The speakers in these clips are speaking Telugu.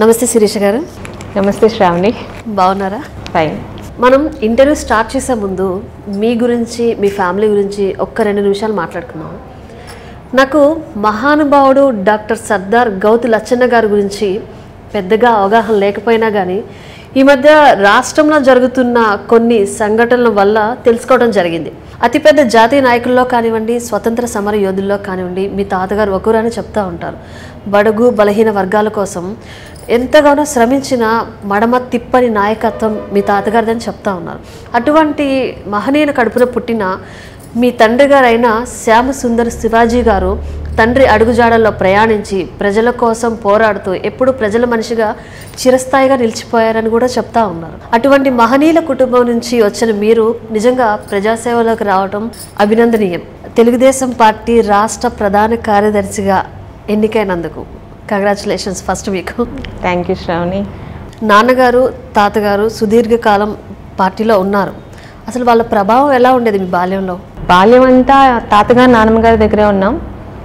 నమస్తే శిరీష గారు నమస్తే శ్రావణి బాగున్నారా ఫైన్ మనం ఇంటర్వ్యూ స్టార్ట్ చేసే ముందు మీ గురించి మీ ఫ్యామిలీ గురించి ఒక్క రెండు నిమిషాలు మాట్లాడుకుందాం నాకు మహానుభావుడు డాక్టర్ సర్దార్ గౌతు లచ్చన్న గారి గురించి పెద్దగా అవగాహన లేకపోయినా కానీ ఈ మధ్య రాష్ట్రంలో జరుగుతున్న కొన్ని సంఘటనల వల్ల తెలుసుకోవడం జరిగింది అతిపెద్ద జాతీయ నాయకుల్లో కానివ్వండి స్వతంత్ర సమర యోధుల్లో కానివ్వండి మీ తాతగారు ఒకరని చెప్తా ఉంటారు బడుగు బలహీన వర్గాల కోసం ఎంతగానో శ్రమించిన మడమ తిప్పని నాయకత్వం మీ తాతగారిదని చెప్తా ఉన్నారు అటువంటి మహనీయుల కడుపున పుట్టిన మీ తండ్రి గారైన శ్యామసుందర్ శివాజీ గారు తండ్రి అడుగుజాడల్లో ప్రయాణించి ప్రజల కోసం పోరాడుతూ ఎప్పుడు ప్రజల మనిషిగా చిరస్థాయిగా నిలిచిపోయారని కూడా చెప్తా ఉన్నారు అటువంటి మహనీయుల కుటుంబం నుంచి వచ్చిన మీరు నిజంగా ప్రజాసేవలోకి రావడం అభినందనీయం తెలుగుదేశం పార్టీ రాష్ట్ర ప్రధాన కార్యదర్శిగా ఎన్నికైనందుకు కంగ్రాచులేషన్స్ ఫస్ట్ మీకు థ్యాంక్ యూ శ్రావణి నాన్నగారు తాతగారు సుదీర్ఘకాలం పార్టీలో ఉన్నారు అసలు వాళ్ళ ప్రభావం ఎలా ఉండేది మీ బాల్యంలో బాల్యం అంతా తాతగారు నాన్నమ్మ గారి దగ్గరే ఉన్నాం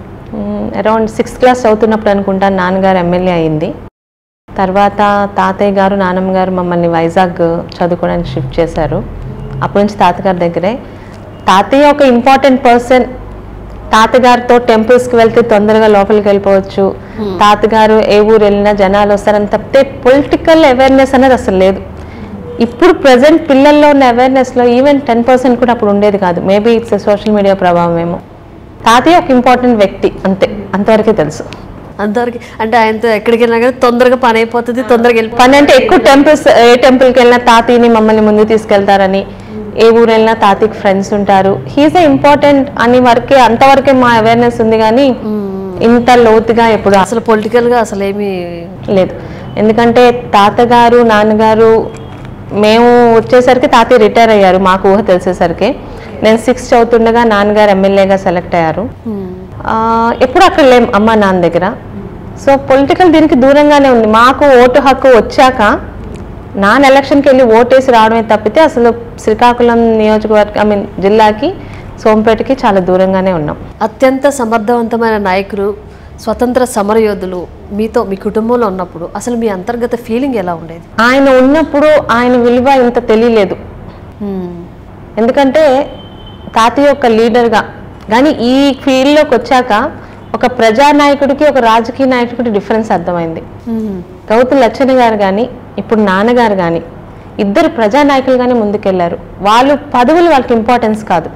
అరౌండ్ సిక్స్త్ క్లాస్ చదువుతున్నప్పుడు అనుకుంటా నాన్నగారు ఎమ్మెల్యే అయింది తర్వాత తాతయ్య గారు నాన్నమ్మ గారు మమ్మల్ని వైజాగ్ చదువుకోవడానికి షిఫ్ట్ చేశారు అప్పటి నుంచి తాతగారి దగ్గరే తాతయ్య ఒక ఇంపార్టెంట్ పర్సన్ తాతగారితో టెంపుల్స్కి వెళ్తే తొందరగా లోపలికి వెళ్ళిపోవచ్చు తాతగారు ఏ ఊరు వెళ్ళినా జనాలు వస్తారని తప్పితే పొలిటికల్ అవేర్నెస్ అనేది అసలు లేదు ఇప్పుడు ప్రజెంట్ పిల్లల్లో ఉన్న అవేర్నెస్లో ఈవెన్ టెన్ పర్సెంట్ కూడా అప్పుడు ఉండేది కాదు మేబీ ఇట్స్ సోషల్ మీడియా ప్రభావం ఏమో తాతయ్య ఒక ఇంపార్టెంట్ వ్యక్తి అంతే అంతవరకే తెలుసు అంతవరకు అంటే ఆయనతో ఎక్కడికి వెళ్ళినా కానీ తొందరగా పని అయిపోతుంది తొందరగా వెళ్ళి పని అంటే ఎక్కువ టెంపుల్స్ ఏ టెంపుల్కి వెళ్ళినా తాతయ్యని మమ్మల్ని ముందు తీసుకెళ్తారని ఏ ఊరు వెళ్ళినా తాతయ్యకి ఫ్రెండ్స్ ఉంటారు హీఈస్ ఏ ఇంపార్టెంట్ అని వరకే అంతవరకే మా అవేర్నెస్ ఉంది కానీ ఇంత లోతుగా ఎప్పుడు అసలు పొలిటికల్గా అసలు ఏమి లేదు ఎందుకంటే తాతగారు నాన్నగారు మేము వచ్చేసరికి తాతయ్య రిటైర్ అయ్యారు మాకు ఊహ తెలిసేసరికి నేను సిక్స్త్ చదువుతుండగా నాన్నగారు ఎమ్మెల్యేగా సెలెక్ట్ అయ్యారు ఆ, ఎప్పుడు అక్కడ లేం అమ్మ నాన్న దగ్గర సో పొలిటికల్ దీనికి దూరంగానే ఉంది మాకు ఓటు హక్కు వచ్చాక నాన్న ఎలక్షన్కి వెళ్ళి ఓటేసి రావడమే తప్పితే అసలు శ్రీకాకుళం నియోజకవర్గం ఐ మీన్ జిల్లాకి సోంపేటకి చాలా దూరంగానే ఉన్నాం అత్యంత సమర్థవంతమైన నాయకులు స్వతంత్ర సమరయోధులు మీతో మీ కుటుంబంలో ఉన్నప్పుడు అసలు మీ అంతర్గత ఫీలింగ్ ఎలా ఉండేది ఆయన ఉన్నప్పుడు ఆయన విలువ ఇంత తెలియలేదు ఎందుకంటే తాతయ్య ఒక లీడర్గా కానీ ఈ ఫీల్డ్లోకి వచ్చాక ఒక ప్రజానాయకుడికి ఒక రాజకీయ నాయకుడికి డిఫరెన్స్ అర్థమైంది గౌతు లచ్చన్న గారు కానీ ఇప్పుడు నాన్నగారు కానీ ఇద్దరు ప్రజానాయకులుగానే ముందుకెళ్లారు వాళ్ళు పదవులు వాళ్ళకి ఇంపార్టెన్స్ కాదు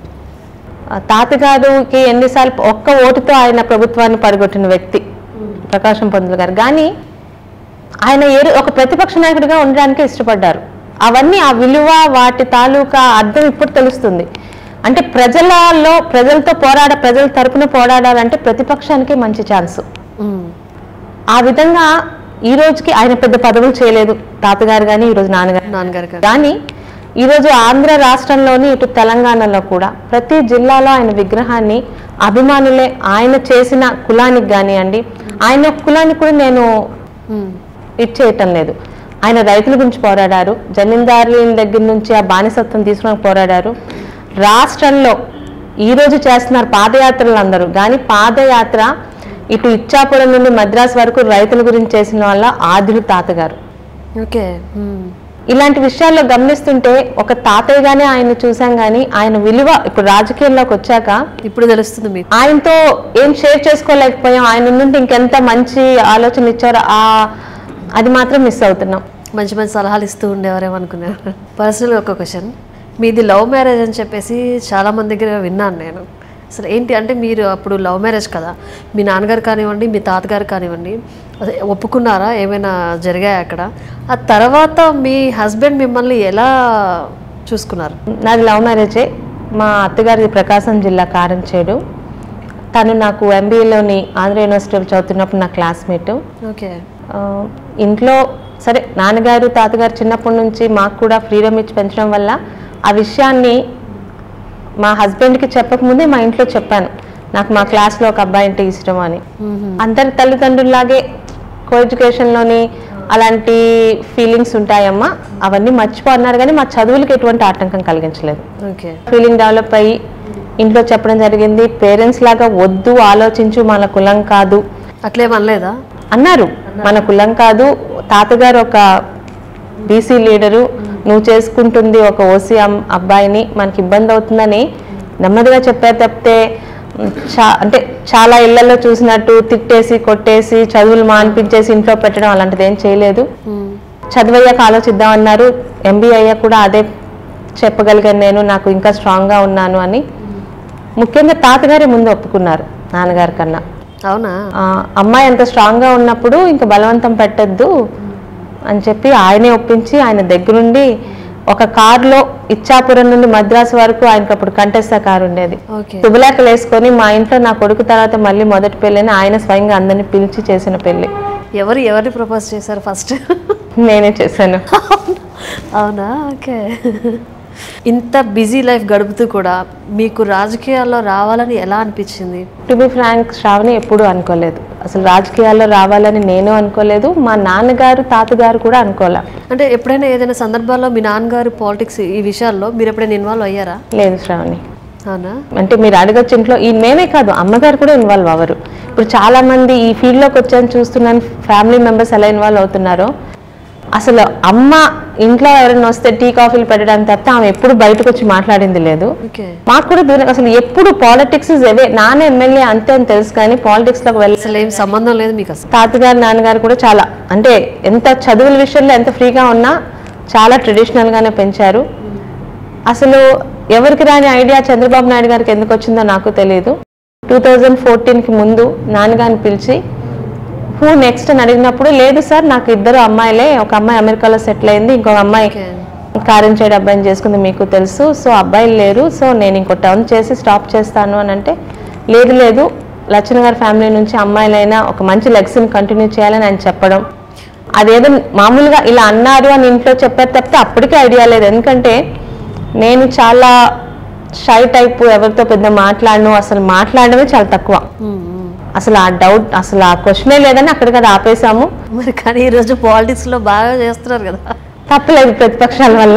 ఆ తాతగారికి ఎన్నిసార్లు ఒక్క ఓటుతో ఆయన ప్రభుత్వాన్ని పడగొట్టిన వ్యక్తి ప్రకాశం పంతులు గారు కానీ ఆయన ఏ ఒక ప్రతిపక్ష నాయకుడిగా ఉండడానికి ఇష్టపడ్డారు అవన్నీ ఆ విలువ వాటి తాలూకా అర్థం ఇప్పుడు తెలుస్తుంది అంటే ప్రజలలో ప్రజలతో పోరాడ ప్రజల తరపున పోరాడాలంటే ప్రతిపక్షానికి మంచి ఛాన్స్ ఆ విధంగా ఈ రోజుకి ఆయన పెద్ద పదవులు చేయలేదు తాతగారు కానీ ఈరోజు నాన్నగారు నాన్నగారు గారు కానీ ఈరోజు ఆంధ్ర రాష్ట్రంలోని ఇటు తెలంగాణలో కూడా ప్రతి జిల్లాలో ఆయన విగ్రహాన్ని అభిమానులే ఆయన చేసిన కులానికి కానివ్వండి ఆయన కులానికి కూడా నేను ఇచ్చేయటం లేదు ఆయన రైతుల గురించి పోరాడారు జమీందారుల దగ్గర నుంచి ఆ బానిసత్వం తీసుకుని పోరాడారు రాష్ట్రంలో ఈ రోజు చేస్తున్నారు పాదయాత్రలు అందరూ కానీ పాదయాత్ర ఇటు ఇచ్చాపురం నుండి మద్రాసు వరకు రైతుల గురించి చేసిన వాళ్ళ ఆదులు తాతగారు ఓకే ఇలాంటి విషయాల్లో గమనిస్తుంటే ఒక తాతయ్యగానే ఆయన చూసాం కానీ ఆయన విలువ ఇప్పుడు రాజకీయాల్లోకి వచ్చాక ఇప్పుడు తెలుస్తుంది మీకు ఆయనతో ఏం షేర్ చేసుకోలేకపోయాం ఆయన నుండి ఇంకెంత మంచి ఆలోచన ఇచ్చారో ఆ అది మాత్రం మిస్ అవుతున్నాం మంచి మంచి సలహాలు ఇస్తూ ఉండేవారేమో అనుకున్నారు పర్సనల్గా ఒక క్వశ్చన్ మీది లవ్ మ్యారేజ్ అని చెప్పేసి చాలా మంది దగ్గర విన్నాను నేను అసలు ఏంటి అంటే మీరు అప్పుడు లవ్ మ్యారేజ్ కదా మీ నాన్నగారు కానివ్వండి మీ తాతగారు కానివ్వండి అదే ఒప్పుకున్నారా ఏమైనా జరిగాయి అక్కడ ఆ తర్వాత మీ హస్బెండ్ మిమ్మల్ని ఎలా చూసుకున్నారు నాది లవ్ మ్యారేజే మా అత్తగారిది ప్రకాశం జిల్లా కారంచేడు తను నాకు ఎంబీఏలోని ఆంధ్ర యూనివర్సిటీలో చదువుతున్నప్పుడు నా క్లాస్మేట్ ఓకే ఇంట్లో సరే నాన్నగారు తాతగారు చిన్నప్పటి నుంచి మాకు కూడా ఫ్రీడమ్ ఇచ్చి పెంచడం వల్ల ఆ విషయాన్ని మా హస్బెండ్కి చెప్పకముందే మా ఇంట్లో చెప్పాను నాకు మా క్లాస్లో ఒక అబ్బాయి అంటే ఇష్టం అని అందరి తల్లిదండ్రుల్లాగే కో ఎడ్యుకేషన్లోని అలాంటి ఫీలింగ్స్ ఉంటాయమ్మా అవన్నీ మర్చిపో అన్నారు కానీ మా చదువులకు ఎటువంటి ఆటంకం కలిగించలేదు ఓకే ఫీలింగ్ డెవలప్ అయ్యి ఇంట్లో చెప్పడం జరిగింది పేరెంట్స్ లాగా వద్దు ఆలోచించు మన కులం కాదు అట్లేమనలేదా అన్నారు మన కులం కాదు తాతగారు ఒక బీసీ లీడరు నువ్వు చేసుకుంటుంది ఒక ఓసీ అమ్- అబ్బాయిని మనకి ఇబ్బంది అవుతుందని నెమ్మదిగా చెప్పారు తప్పితే ఉమ్, చా అంటే చాలా ఇళ్లలో చూసినట్టు తిట్టేసి కొట్టేసి చదువులు మాన్పించేసి ఇంట్లో పెట్టడం అలాంటిది ఏం చేయలేదు చదివయ్యాక ఆలోచిద్దామన్నారు ఎంబీఏ అయ్యాక కూడా అదే చెప్పగలిగాను నేను నాకు ఇంకా స్ట్రాంగ్గా ఉన్నాను అని ముఖ్యంగా తాతగారే ముందు ఒప్పుకున్నారు నాన్నగారి కన్నా అవునా ఆ, అమ్మాయి అంత స్ట్రాంగ్గా ఉన్నప్పుడు ఇంకా బలవంతం పెట్టద్దు అని చెప్పి ఆయనే ఒప్పించి ఆయన దగ్గరుండి ఒక కారులో ఇచ్చాపురం నుండి మద్రాసు వరకు ఆయనకు అప్పుడు కంటెస్తా కారు ఉండేది ఓకే తుబులాకలు వేసుకొని మా ఇంట్లో నా కొడుకు తర్వాత మళ్ళీ మొదటి పెళ్ళని ఆయన స్వయంగా అందరిని పిలిచి చేసిన పెళ్లి ఎవరు ఎవరిని ప్రపోజ్ చేశారు ఫస్ట్ నేనే చేశాను అవునా ఓకే ఇంత బిజీ లైఫ్ గడుపుతూ కూడా మీకు రాజకీయాల్లో రావాలని ఎలా అనిపించింది టు బి ఫ్రాంక్ శ్రావణి ఎప్పుడూ అనుకోలేదు అసలు రాజకీయాల్లో రావాలని నేను అనుకోలేదు మా నాన్నగారు తాతగారు కూడా అనుకోలే అంటే ఎప్పుడైనా ఏదైనా సందర్భాల్లో మీ నాన్నగారు పాలిటిక్స్ ఈ విషయాల్లో మీరు ఎప్పుడైనా ఇన్వాల్వ్ అయ్యారా లేదు శ్రావణి అవునా అంటే మీరు అడగచ్చు ఇంట్లో ఈ మేమే కాదు అమ్మగారు కూడా ఇన్వాల్వ్ అవ్వరు ఇప్పుడు చాలా మంది ఈ ఫీల్డ్లోకి వచ్చాను చూస్తున్నాను ఫ్యామిలీ మెంబర్స్ ఎలా ఇన్వాల్వ్ అవుతున్నారో అసలు అమ్మ ఇంట్లో ఎవరైనా వస్తే టీ కాఫీలు పెట్టడానికి తప్ప ఆమె ఎప్పుడు బయటకు వచ్చి మాట్లాడింది లేదు ఓకే మాకు కూడా దూరం అసలు ఎప్పుడు పాలిటిక్స్ ఎవే నాన్న ఎమ్మెల్యే అంతే అని తెలుసు కానీ పాలిటిక్స్ లోకి వెళ్ళి అసలు ఏం సంబంధం లేదు మీకు అసలు తాతగారు నాన్నగారు కూడా చాలా అంటే ఎంత చదువుల విషయంలో ఎంత ఫ్రీగా ఉన్నా చాలా ట్రెడిషనల్ గానే పెంచారు అసలు ఎవరికి రాని ఐడియా చంద్రబాబు నాయుడు గారికి ఎందుకు వచ్చిందో నాకు తెలియదు టూ థౌజండ్ ఫోర్టీన్కి ముందు నాన్నగారిని పిలిచి హూ నెక్స్ట్ అని అడిగినప్పుడు లేదు సార్ నాకు ఇద్దరు అమ్మాయిలే ఒక అమ్మాయి అమెరికాలో సెటిల్ అయింది ఇంకొక అమ్మాయి ఓకే కారం చేయడం అబ్బాయిని చేసుకుంది మీకు తెలుసు సో అబ్బాయిలు లేరు సో నేను ఇంకో టర్న్ చేసి స్టాప్ చేస్తాను అని అంటే లేదు లేదు లచ్చన గారి ఫ్యామిలీ నుంచి అమ్మాయిలైనా ఒక మంచి లెగ్స్ని కంటిన్యూ చేయాలని ఆయన చెప్పడం అదేదో మామూలుగా ఇలా అన్నారు అని ఇంట్లో చెప్పారు తప్పితే అప్పటికే ఐడియా లేదు ఎందుకంటే నేను చాలా షై టైప్ ఎవరితో పెద్ద మాట్లాడను అసలు మాట్లాడడమే చాలా తక్కువ ఉమ్, ఉమ్. అసలు ఆ డౌట్ అసలు ఆ క్వశ్చనే లేదని అక్కడికి అది ఆపేసాము మరి కానీ ఈరోజు పాలిటిక్స్లో బాగా చేస్తున్నారు కదా తప్పలేదు ప్రతిపక్షాల వల్ల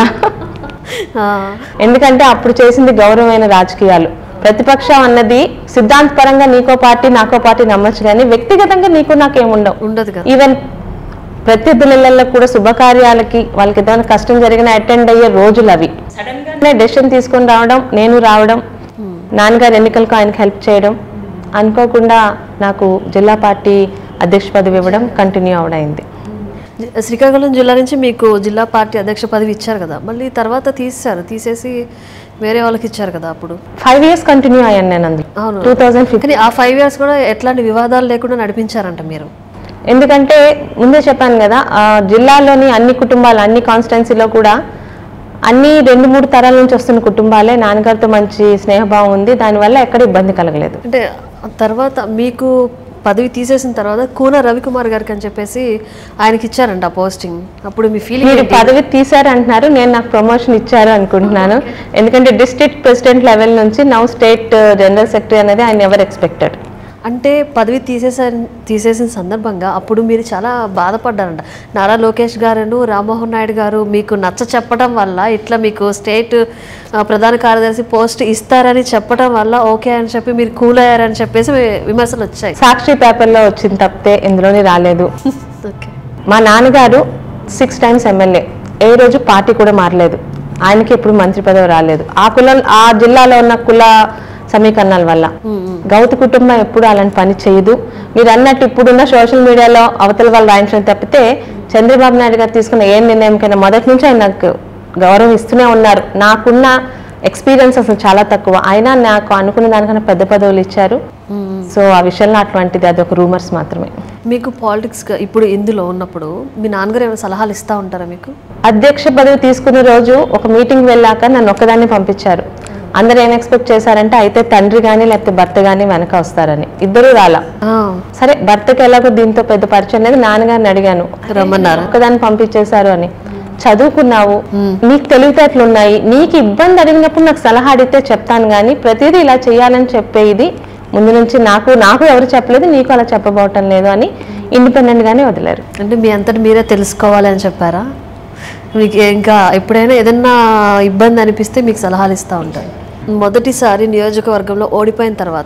ఆ, ఎందుకంటే అప్పుడు చేసింది గౌరవమైన రాజకీయాలు ప్రతిపక్షం అన్నది సిద్ధాంతపరంగా నీకో పార్టీ నాకో పార్టీ నమ్మచ్చు కానీ వ్యక్తిగతంగా నీకు నాకేముండవు ఉండదు కదా ఈవెన్ ప్రత్యర్థులలో కూడా శుభకార్యాలకి వాళ్ళకి ఏదైనా కష్టం జరిగిన అటెండ్ అయ్యే రోజులు అవి డెసిషన్ తీసుకొని రావడం నేను రావడం నాన్నగారు ఎన్నికలకు ఆయనకి హెల్ప్ చేయడం అనుకోకుండా నాకు జిల్లా పార్టీ అధ్యక్ష పదవి ఇవ్వడం కంటిన్యూ అవడైంది శ్రీకాకుళం జిల్లా నుంచి మీకు జిల్లా పార్టీ అధ్యక్ష పదవి ఇచ్చారు కదా మళ్ళీ తర్వాత తీసేశారు తీసేసి వేరే వాళ్ళకి ఇచ్చారు కదా అప్పుడు ఫైవ్ ఇయర్స్ కంటిన్యూ అయ్యాను నేను అందులో అవును టూ థౌజండ్ ఫిఫ్టీన్ కానీ ఆ ఫైవ్ ఇయర్స్ కూడా ఎట్లాంటి వివాదాలు లేకుండా నడిపించారంట మీరు ఎందుకంటే ముందే చెప్పాను కదా ఆ జిల్లాలోని అన్ని కుటుంబాలు అన్ని కాన్స్టిట్యున్సీలో కూడా అన్ని రెండు మూడు తరాల నుంచి వస్తున్న కుటుంబాలే నాన్నగారితో మంచి స్నేహభావం ఉంది దానివల్ల ఎక్కడ ఇబ్బంది కలగలేదు అంటే ఆ తర్వాత మీకు పదవి తీసేసిన తర్వాత కూన రవికుమార్ గారికి అని చెప్పేసి ఆయనకి ఇచ్చారంట ఆ పోస్టింగ్ అప్పుడు మీ ఫీలింగ్ మీరు పదవి తీశారు అంటున్నారు నేను నాకు ప్రమోషన్ ఇచ్చారు అనుకుంటున్నాను ఎందుకంటే డిస్ట్రిక్ట్ ప్రెసిడెంట్ లెవెల్ నుంచి నౌ స్టేట్ జనరల్ సెక్రటరీ అనేది ఆయన ఎవర్ ఎక్స్పెక్టెడ్ అంటే పదవి తీసేసా తీసేసిన సందర్భంగా అప్పుడు మీరు చాలా బాధపడ్డారంట నారా లోకేష్ గారు రామ్మోహన్ నాయుడు గారు మీకు నచ్చ చెప్పడం వల్ల ఇట్లా మీకు స్టేట్ ఆ, ప్రధాన కార్యదర్శి పోస్ట్ ఇస్తారని చెప్పడం వల్ల ఓకే అని చెప్పి మీరు కూల్ అయ్యారని చెప్పేసి విమర్శలు వచ్చాయి సాక్షి పేపర్లో వచ్చింది తప్పితే ఇందులోని రాలేదు ఓకే మా నాన్నగారు సిక్స్ టైమ్స్ ఎమ్మెల్యే ఏ రోజు పార్టీ కూడా మారలేదు ఆయనకి ఎప్పుడు మంత్రి పదవి రాలేదు ఆ కులం ఆ జిల్లాలో ఉన్న కుల సమీకరణాల వల్ల గౌతు కుటుంబం ఎప్పుడు అలాంటి పని చేయదు మీరు అన్నట్టు ఇప్పుడున్న సోషల్ మీడియాలో అవతల వాళ్ళు రాయించడం తప్పితే చంద్రబాబు నాయుడు గారు తీసుకున్న ఏ నిర్ణయంకైనా మొదటి నుంచి ఆయన నాకు గౌరవం ఇస్తూనే ఉన్నారు నాకున్న ఎక్స్పీరియన్స్ అసలు చాలా తక్కువ అయినా నాకు అనుకున్న దానికన్నా పెద్ద పదవులు ఇచ్చారు సో ఆ విషయంలో అటువంటిది అది ఒక రూమర్స్ మాత్రమే మీకు పాలిటిక్స్ ఇప్పుడు ఇందులో ఉన్నప్పుడు మీ నాన్నగారు ఏమైనా సలహాలు ఇస్తూ ఉంటారా మీకు అధ్యక్ష పదవి తీసుకున్న రోజు ఒక మీటింగ్ వెళ్ళాక నన్ను ఒక్కదాన్ని పంపించారు అందరు ఏం ఎక్స్పెక్ట్ చేశారంటే అయితే తండ్రి కానీ లేకపోతే భర్త కానీ వెనక వస్తారని ఇద్దరూ రాలా ఆ, సరే భర్తకి ఎలాగో దీంతో పెద్ద పరిచయం లేదు నాన్నగారిని అడిగాను రమ్మన్నారా ఒక్కదాన్ని పంపించేశారు అని చదువుకున్నావు నీకు తెలివితేటలు ఉన్నాయి నీకు ఇబ్బంది అడిగినప్పుడు నాకు సలహా అడిగితే చెప్తాను కానీ ప్రతిదీ ఇలా చేయాలని చెప్పేది ముందు నుంచి నాకు నాకు ఎవరు చెప్పలేదు నీకు అలా చెప్పబోవటం లేదు అని ఇండిపెండెంట్ గానే వదిలేరు అంటే మీ అంతటి మీరే తెలుసుకోవాలి అని చెప్పారా మీకు ఇంకా ఎప్పుడైనా ఏదన్నా ఇబ్బంది అనిపిస్తే మీకు సలహాలు ఇస్తూ ఉంటారు మొదటిసారి నియోజకవర్గంలో ఓడిపోయిన తర్వాత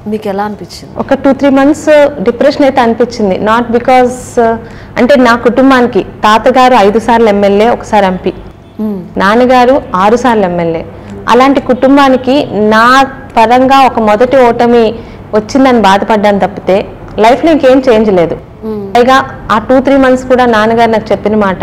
మీకు ఎలా అనిపించింది ఒక టూ త్రీ మంత్స్ డిప్రెషన్ అయితే అనిపించింది నాట్ బికాస్ అంటే నా కుటుంబానికి తాతగారు ఐదు సార్లు ఎమ్మెల్యే ఒకసారి ఎంపీ మ్మ్. నాన్నగారు ఆరు సార్లు ఎమ్మెల్యే అలాంటి కుటుంబానికి నా పరంగా ఒక మొదటి ఓటమి వచ్చిందని బాధపడ్డాను తప్పితే లైఫ్లో ఇంకేం చేంజ్ లేదు పైగా ఆ టూ త్రీ మంత్స్ కూడా నాన్నగారు నాకు చెప్పిన మాట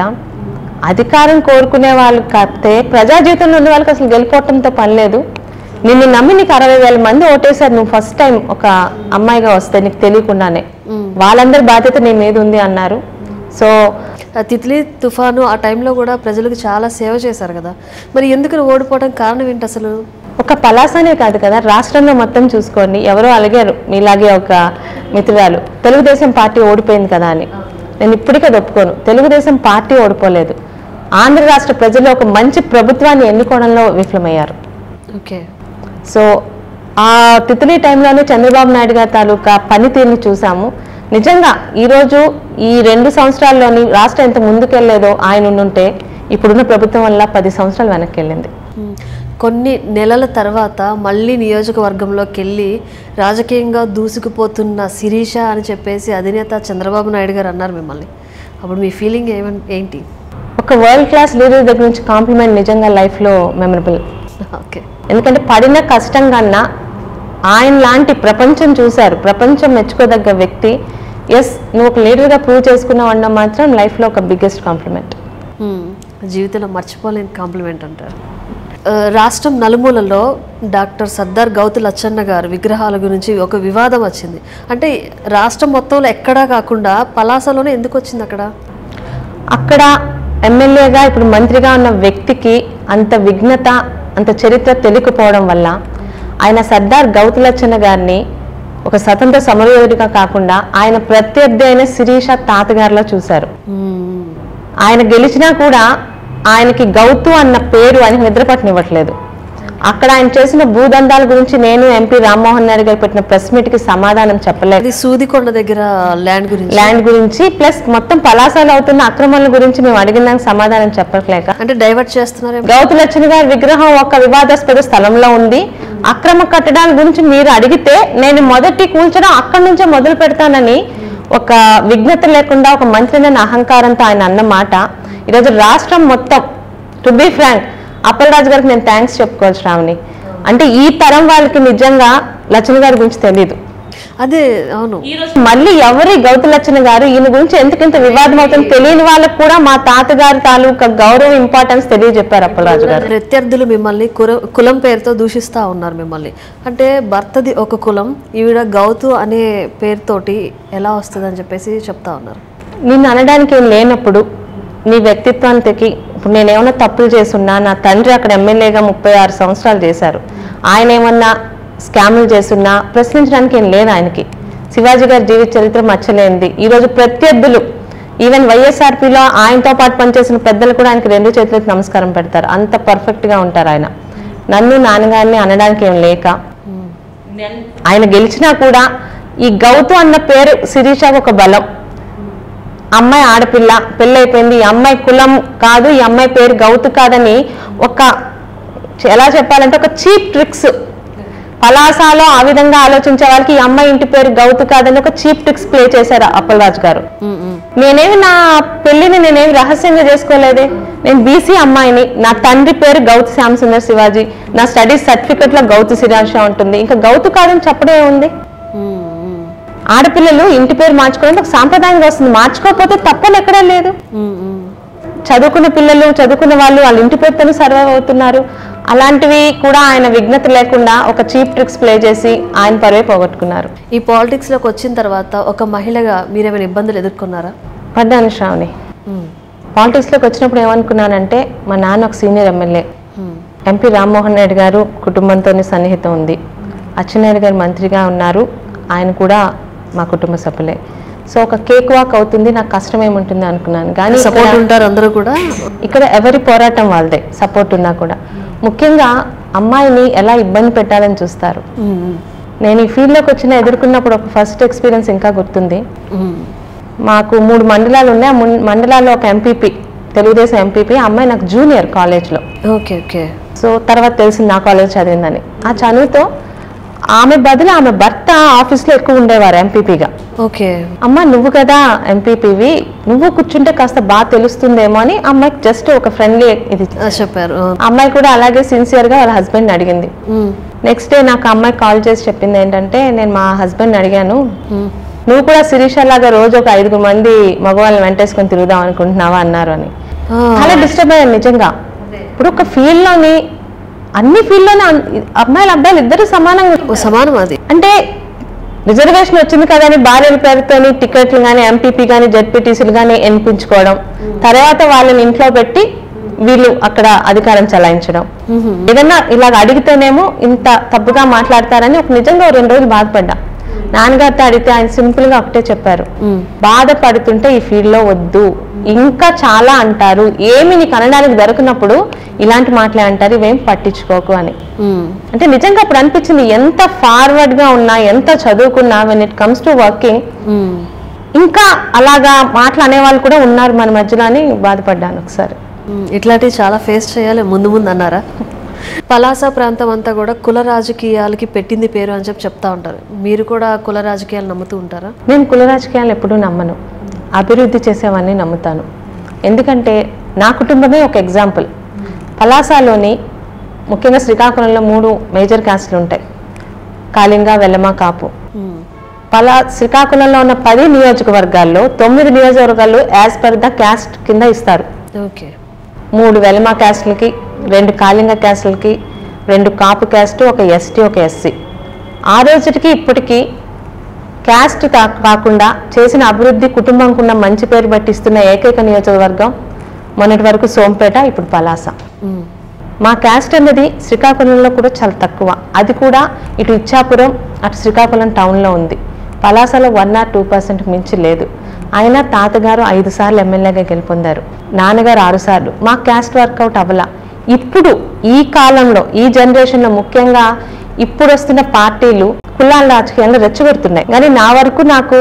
అధికారం కోరుకునే వాళ్ళు కాకపోతే ప్రజా జీవితంలో ఉన్న వాళ్ళకి అసలు గెలిపోవటంతో పని లేదు నిన్ను నమ్మి నీకు అరవై వేల మంది ఓటేశారు నువ్వు ఫస్ట్ టైం ఒక అమ్మాయిగా వస్తే నీకు తెలియకుండానే వాళ్ళందరి బాధ్యత నీ మీద ఉంది అన్నారు సో ఆ తిత్లీ తుఫాను ఆ టైంలో కూడా ప్రజలకు చాలా సేవ చేశారు కదా మరి ఎందుకు ఓడిపోవడం కారణం ఏంటి అసలు ఒక పలాసనే కాదు కదా రాష్ట్రంలో మొత్తం చూసుకోండి ఎవరో అలిగారు మీలాగే ఒక మిత్రురాలు తెలుగుదేశం పార్టీ ఓడిపోయింది కదా అని నేను ఇప్పటికీ అది ఒప్పుకోను తెలుగుదేశం పార్టీ ఓడిపోలేదు ఆంధ్ర రాష్ట్ర ప్రజలు ఒక మంచి ప్రభుత్వాన్ని ఎన్నుకోవడంలో విఫలమయ్యారు ఓకే సో ఆ తిత్లీ టైంలోనే చంద్రబాబు నాయుడు గారి తాలూకా పనితీరుని చూసాము నిజంగా ఈరోజు ఈ రెండు సంవత్సరాల్లోని రాష్ట్రం ఎంత ముందుకెళ్లేదో ఆయన ఉండుంటే ఇప్పుడున్న ప్రభుత్వం వల్ల పది సంవత్సరాలు వెనక్కి వెళ్ళింది మ్మ్. కొన్ని నెలల తర్వాత మళ్ళీ నియోజకవర్గంలోకి వెళ్ళి రాజకీయంగా దూసుకుపోతున్న శిరీష అని చెప్పేసి అధినేత చంద్రబాబు నాయుడు గారు అన్నారు మిమ్మల్ని అప్పుడు మీ ఫీలింగ్ ఏమన్ ఏంటి ఒక వరల్డ్ క్లాస్ లీడర్ దగ్గర నుంచి కాంప్లిమెంట్ నిజంగా లైఫ్లో మెమరబుల్ ఓకే ఎందుకంటే పడిన కష్టం కన్నా ఆయన లాంటి ప్రపంచం చూశారు ప్రపంచం మెచ్చుకోదగ్గ వ్యక్తి ఎస్ నువ్వు ఒక లీడర్గా ప్రూవ్ చేసుకున్నావు అన్న మాత్రం లైఫ్లో ఒక బిగ్గెస్ట్ కాంప్లిమెంట్ మ్మ్. జీవితంలో మర్చిపోలేని కాంప్లిమెంట్ అంటారు ఆ, రాష్ట్రం నలుమూలలో డాక్టర్ సర్దార్ గౌతు లచ్చన్న గారు విగ్రహాల గురించి ఒక వివాదం వచ్చింది అంటే రాష్ట్రం మొత్తంలో ఎక్కడా కాకుండా పలాసలోనే ఎందుకు వచ్చింది అక్కడ అక్కడ ఎమ్మెల్యేగా ఇప్పుడు మంత్రిగా ఉన్న వ్యక్తికి అంత విఘ్నత అంత చరిత్ర తెలియకపోవడం వల్ల ఆయన సర్దార్ గౌతులచ్చన్న గారిని ఒక స్వతంత్ర సమరయోధుడిగా కాకుండా ఆయన ప్రత్యర్థి అయిన శిరీష తాతగారిలో చూశారు మ్మ్. ఆయన గెలిచినా కూడా ఆయనకి గౌతు అన్న పేరు ఆయన నిద్ర పట్టనివ్వట్లేదు అక్కడ ఆయన చేసిన భూదందాల గురించి నేను ఎంపీ రామ్మోహన్ నాయుడు గారు పెట్టిన ప్రెస్ మీట్ కి సమాధానం చెప్పలేదు అది సూదికొండ దగ్గర ల్యాండ్ గురించి ల్యాండ్ గురించి ప్లస్ మొత్తం పలాసాలు అవుతున్న అక్రమాల గురించి మేము అడిగిన దానికి సమాధానం చెప్పట్లేక అంటే డైవర్ట్ చేస్తున్నారేమో గౌతు లక్ష్మి గారి విగ్రహం ఒక వివాదాస్పద స్థలంలో ఉంది అక్రమ కట్టడాల గురించి మీరు అడిగితే నేను మొదటి కూల్చడం అక్కడి నుంచే మొదలు పెడతానని ఒక విఘ్నత లేకుండా ఒక మంత్రి అనే అహంకారంతో ఆయన అన్న మాట ఈరోజు రాష్ట్రం మొత్తం టు బీ ఫ్రాంక్ అప్పలరాజు గారికి నేను థ్యాంక్స్ చెప్పుకోవచ్చు శ్రావణి అంటే ఈ తరం వాళ్ళకి నిజంగా లక్ష్మి గారి గురించి తెలియదు అదే అవును మళ్ళీ ఎవరి గౌతు లచ్చన గారు ఈయన గురించి ఎందుకింత వివాదం అవుతుంది తెలియని వాళ్ళకు కూడా మా తాతగారి తాలూకా గౌరవం ఇంపార్టెన్స్ తెలియజెప్పారు అప్పలరాజు గారు ప్రత్యర్థులు మిమ్మల్ని కుర కులం పేరుతో దూషిస్తూ ఉన్నారు మిమ్మల్ని అంటే భర్తది ఒక కులం ఈవిడ గౌతు అనే పేరుతోటి ఎలా వస్తుందని చెప్పేసి చెప్తా ఉన్నారు నిన్ను అనడానికి ఏం లేనప్పుడు నీ వ్యక్తిత్వానికి ఇప్పుడు నేను ఏమైనా తప్పులు చేసున్నా నా తండ్రి అక్కడ ఎమ్మెల్యేగా ముప్పై ఆరు సంవత్సరాలు చేశారు ఆయన ఏమన్నా స్కాములు చేసున్నా ప్రశ్నించడానికి ఏం లేదు ఆయనకి శివాజీ గారి జీవిత చరిత్ర మచ్చలేనిది ఈరోజు ప్రత్యర్థులు ఈవెన్ వైఎస్ఆర్పీలో ఆయనతో పాటు పనిచేసిన పెద్దలు కూడా ఆయనకి రెండు చేతులకి నమస్కారం పెడతారు అంత పర్ఫెక్ట్గా ఉంటారు ఆయన నన్ను నాన్నగారిని అనడానికి ఏం లేక ఆయన గెలిచినా కూడా ఈ గౌతు అన్న పేరు శిరీషకు ఒక బలం అమ్మాయి ఆడపిల్ల పెళ్ళైపోయింది ఈ అమ్మాయి కులం కాదు ఈ అమ్మాయి పేరు గౌతు కాదని ఒక ఎలా చెప్పాలంటే ఒక చీప్ ట్రిక్స్ పలాసాలో ఆ విధంగా ఆలోచించే వాళ్ళకి ఈ అమ్మాయి ఇంటి పేరు గౌతు కాదని ఒక చీప్ ట్రిక్స్ ప్లే చేశారు అప్పలరాజు గారు ఉమ్, ఉమ్. నేనేమి నా పెళ్లిని నేనేమి రహస్యంగా చేసుకోలేదే నేను బీసీ అమ్మాయిని నా తండ్రి పేరు గౌతు శ్యామ్ సుందర్ శివాజీ నా స్టడీస్ సర్టిఫికెట్ లో గౌతు శిరాష ఉంటుంది ఇంకా గౌతు కాదని చెప్పడం ఏముంది ఉమ్, ఉమ్. ఆడపిల్లలు ఇంటి పేరు మార్చుకోవడం ఒక సాంప్రదాయంగా వస్తుంది మార్చుకోకపోతే తప్పని ఎక్కడా లేదు ఉమ్, ఉమ్. చదువుకున్న పిల్లలు చదువుకున్న వాళ్ళు వాళ్ళ ఇంటి పేరుతో సర్వైవ్ అవుతున్నారు అలాంటివి కూడా ఆయన విఘ్నత లేకుండా ఒక చీప్ ట్రిక్స్ ప్లే చేసి ఆయన పరువే పోగొట్టుకున్నారు ఈ పాలిటిక్స్లోకి వచ్చిన తర్వాత ఒక మహిళగా మీరేమైనా ఇబ్బందులు ఎదుర్కొన్నారా పడ్డాను శ్రావణి ఉమ్, పాలిటిక్స్లోకి వచ్చినప్పుడు ఏమనుకున్నానంటే మా నాన్న ఒక senior MLA um, MP Rammohan Naidu గారు కుటుంబంతో సన్నిహితం ఉంది అచ్చెన్నాయుడు గారు మంత్రిగా ఉన్నారు ఆయన కూడా మా కుటుంబ సభ్యులే సో ఒక కేక్ వాక్ అవుతుంది నాకు కష్టం ఏముంటుంది అనుకున్నాను కానీ ఇక్కడ- సపోర్ట్ ఉంటారు అందరూ కూడా ఇక్కడ ఎవరి పోరాటం వాళ్ళదే సపోర్ట్ ఉన్నా కూడా ముఖ్యంగా అమ్మాయిని ఎలా ఇబ్బంది పెట్టాలని చూస్తారు ఉమ్, ఉమ్, నేను ఈ ఫీల్డ్లోకి వచ్చిన ఎదుర్కొన్నప్పుడు ఒక ఫస్ట్ ఎక్స్పీరియన్స్ ఇంకా గుర్తుంది ఉమ్. మాకు మూడు మండలాలు ఉన్నాయి ఆ మున్- మండలాల్లో ఒక ఎంపీపీ తెలుగుదేశం ఎంపీపీ అమ్మాయి నాకు జూనియర్ కాలేజ్లో ఓకే ఓకే సో తర్వాత తెలిసింది నా కాలేజ్ చదివిందని ఆ చదువుతో ఆమె బదులు ఆమె భర్త ఆఫీస్లో ఎక్కువ ఉండేవారు ఎంపీపీగా ఓకే అమ్మ నువ్వు కదా ఎంపీపీవి నువ్వు కూర్చుంటే కాస్త బాగా తెలుస్తుందేమో అని అమ్మాయికి జస్ట్ ఒక ఫ్రెండ్లీ ఇది ఆ, చెప్పారు ఆ. అమ్మాయి కూడా అలాగే సిన్సియర్గా వాళ్ళ హస్బెండ్ అడిగింది ఉమ్, నెక్స్ట్ డే నాకు అమ్మాయి కాల్ చేసి చెప్పింది ఏంటంటే నేను మా హస్బెండ్ అడిగాను ఉమ్, నువ్వు కూడా శిరీష లాగా రోజు ఒక ఐదుగురు మంది మగవాళ్ళని వెంటేసుకొని తిరుగుదాం అనుకుంటున్నావా అన్నారు అని ఆ. చాలా డిస్టర్బ్ అయ్యాను నిజంగా ఇప్పుడు ఒక ఫీల్డ్ లోని అన్ని ఫీల్డ్ లోనే అన్- అమ్మాయిలు అబ్బాయిలు ఇద్దరు సమానంగా ఓ సమానం అది అంటే రిజర్వేషన్ వచ్చింది కదా అని భార్యల పేరుతోని టికెట్లు కానీ ఎంపీపీ కానీ జెడ్పీటీసీలు కానీ ఎన్నిపించుకోవడం తర్వాత వాళ్ళని ఇంట్లో పెట్టి వీళ్ళు అక్కడ అధికారం చలాయించడం ఏదన్నా ఇలాగ అడిగితేనేమో ఇంత తప్పుగా మాట్లాడతారని ఒక నిజంగా ఓ రెండు రోజులు బాధపడ్డా నాన్నగారితో అడిగితే ఆయన సింపుల్ గా ఒకటే చెప్పారు ఉమ్, బాధపడుతుంటే ఈ ఫీల్డ్ లో వద్దు ఇంకా చాలా అంటారు ఏమి నీకు అనడానికి దొరికినప్పుడు ఇలాంటి మాటలే అంటారు ఇవేం పట్టించుకోకు అని ఉమ్, అంటే నిజంగా అప్పుడు అనిపించింది ఎంత ఫార్వర్డ్ గా ఉన్నా ఎంత చదువుకున్నా when it comes to working um. ఇంకా అలాగా మాటలు అనేవాళ్ళు కూడా ఉన్నారు మన మధ్యలో అని బాధపడ్డాను ఒకసారి ఉమ్, ఇట్లాంటివి చాలా ఫేస్ చేయాలి ముందు ముందు అన్నారా పలాస ప్రాంతం అంతా కూడా కుల రాజకీయాలకి పెట్టింది పేరు అని చెప్పి చెప్తా ఉంటారు మీరు కూడా కుల రాజకీయాలు నమ్ముతూ ఉంటారా నేను కుల రాజకీయాలు ఎప్పుడూ నమ్మను అభివృద్ధి చేసేవన్నీ నమ్ముతాను ఎందుకంటే నా కుటుంబమే ఒక ఎగ్జాంపుల్ పలాసలోని ముఖ్యంగా శ్రీకాకుళంలో మూడు మేజర్ క్యాస్ట్లు ఉంటాయి కాళింగ వెల్లమ కాపు ఉమ్, పలా శ్రీకాకుళంలో ఉన్న పది నియోజకవర్గాల్లో తొమ్మిది నియోజకవర్గాలు యాజ్ పర్ ద క్యాస్ట్ కింద ఇస్తారు ఓకే మూడు వెలమ క్యాస్ట్లకి రెండు కాళింగ క్యాస్ట్లకి రెండు కాపు క్యాస్ట్ ఒక ఎస్టీ ఒక ఎస్సీ ఆ రోజుకి ఇప్పటికీ క్యాస్ట్ కా- కాకుండా చేసిన అభివృద్ధి కుటుంబంకు ఉన్న మంచి పేరు పట్టిస్తున్న ఏకైక నియోజకవర్గం మొన్నటి వరకు సోంపేట ఇప్పుడు పలాస ఉమ్, మా క్యాస్ట్ అనేది శ్రీకాకుళంలో కూడా చాలా తక్కువ అది కూడా ఇటు ఇచ్చాపురం అటు శ్రీకాకుళం టౌన్లో ఉంది పలాసలో వన్ ఆర్ టూ పర్సెంట్ మించి లేదు అయినా తాతగారు ఐదు సార్లు ఎమ్మెల్యేగా గెలుపొందారు నాన్నగారు ఆరు సార్లు మా క్యాస్ట్ వర్కౌట్ అవ్వలా ఇప్పుడు ఈ కాలంలో ఈ జనరేషన్లో ముఖ్యంగా ఇప్పుడు వస్తున్న పార్టీలు కులాల రాజకీయాలను రెచ్చగొడుతున్నాయి కానీ నా వరకు నాకు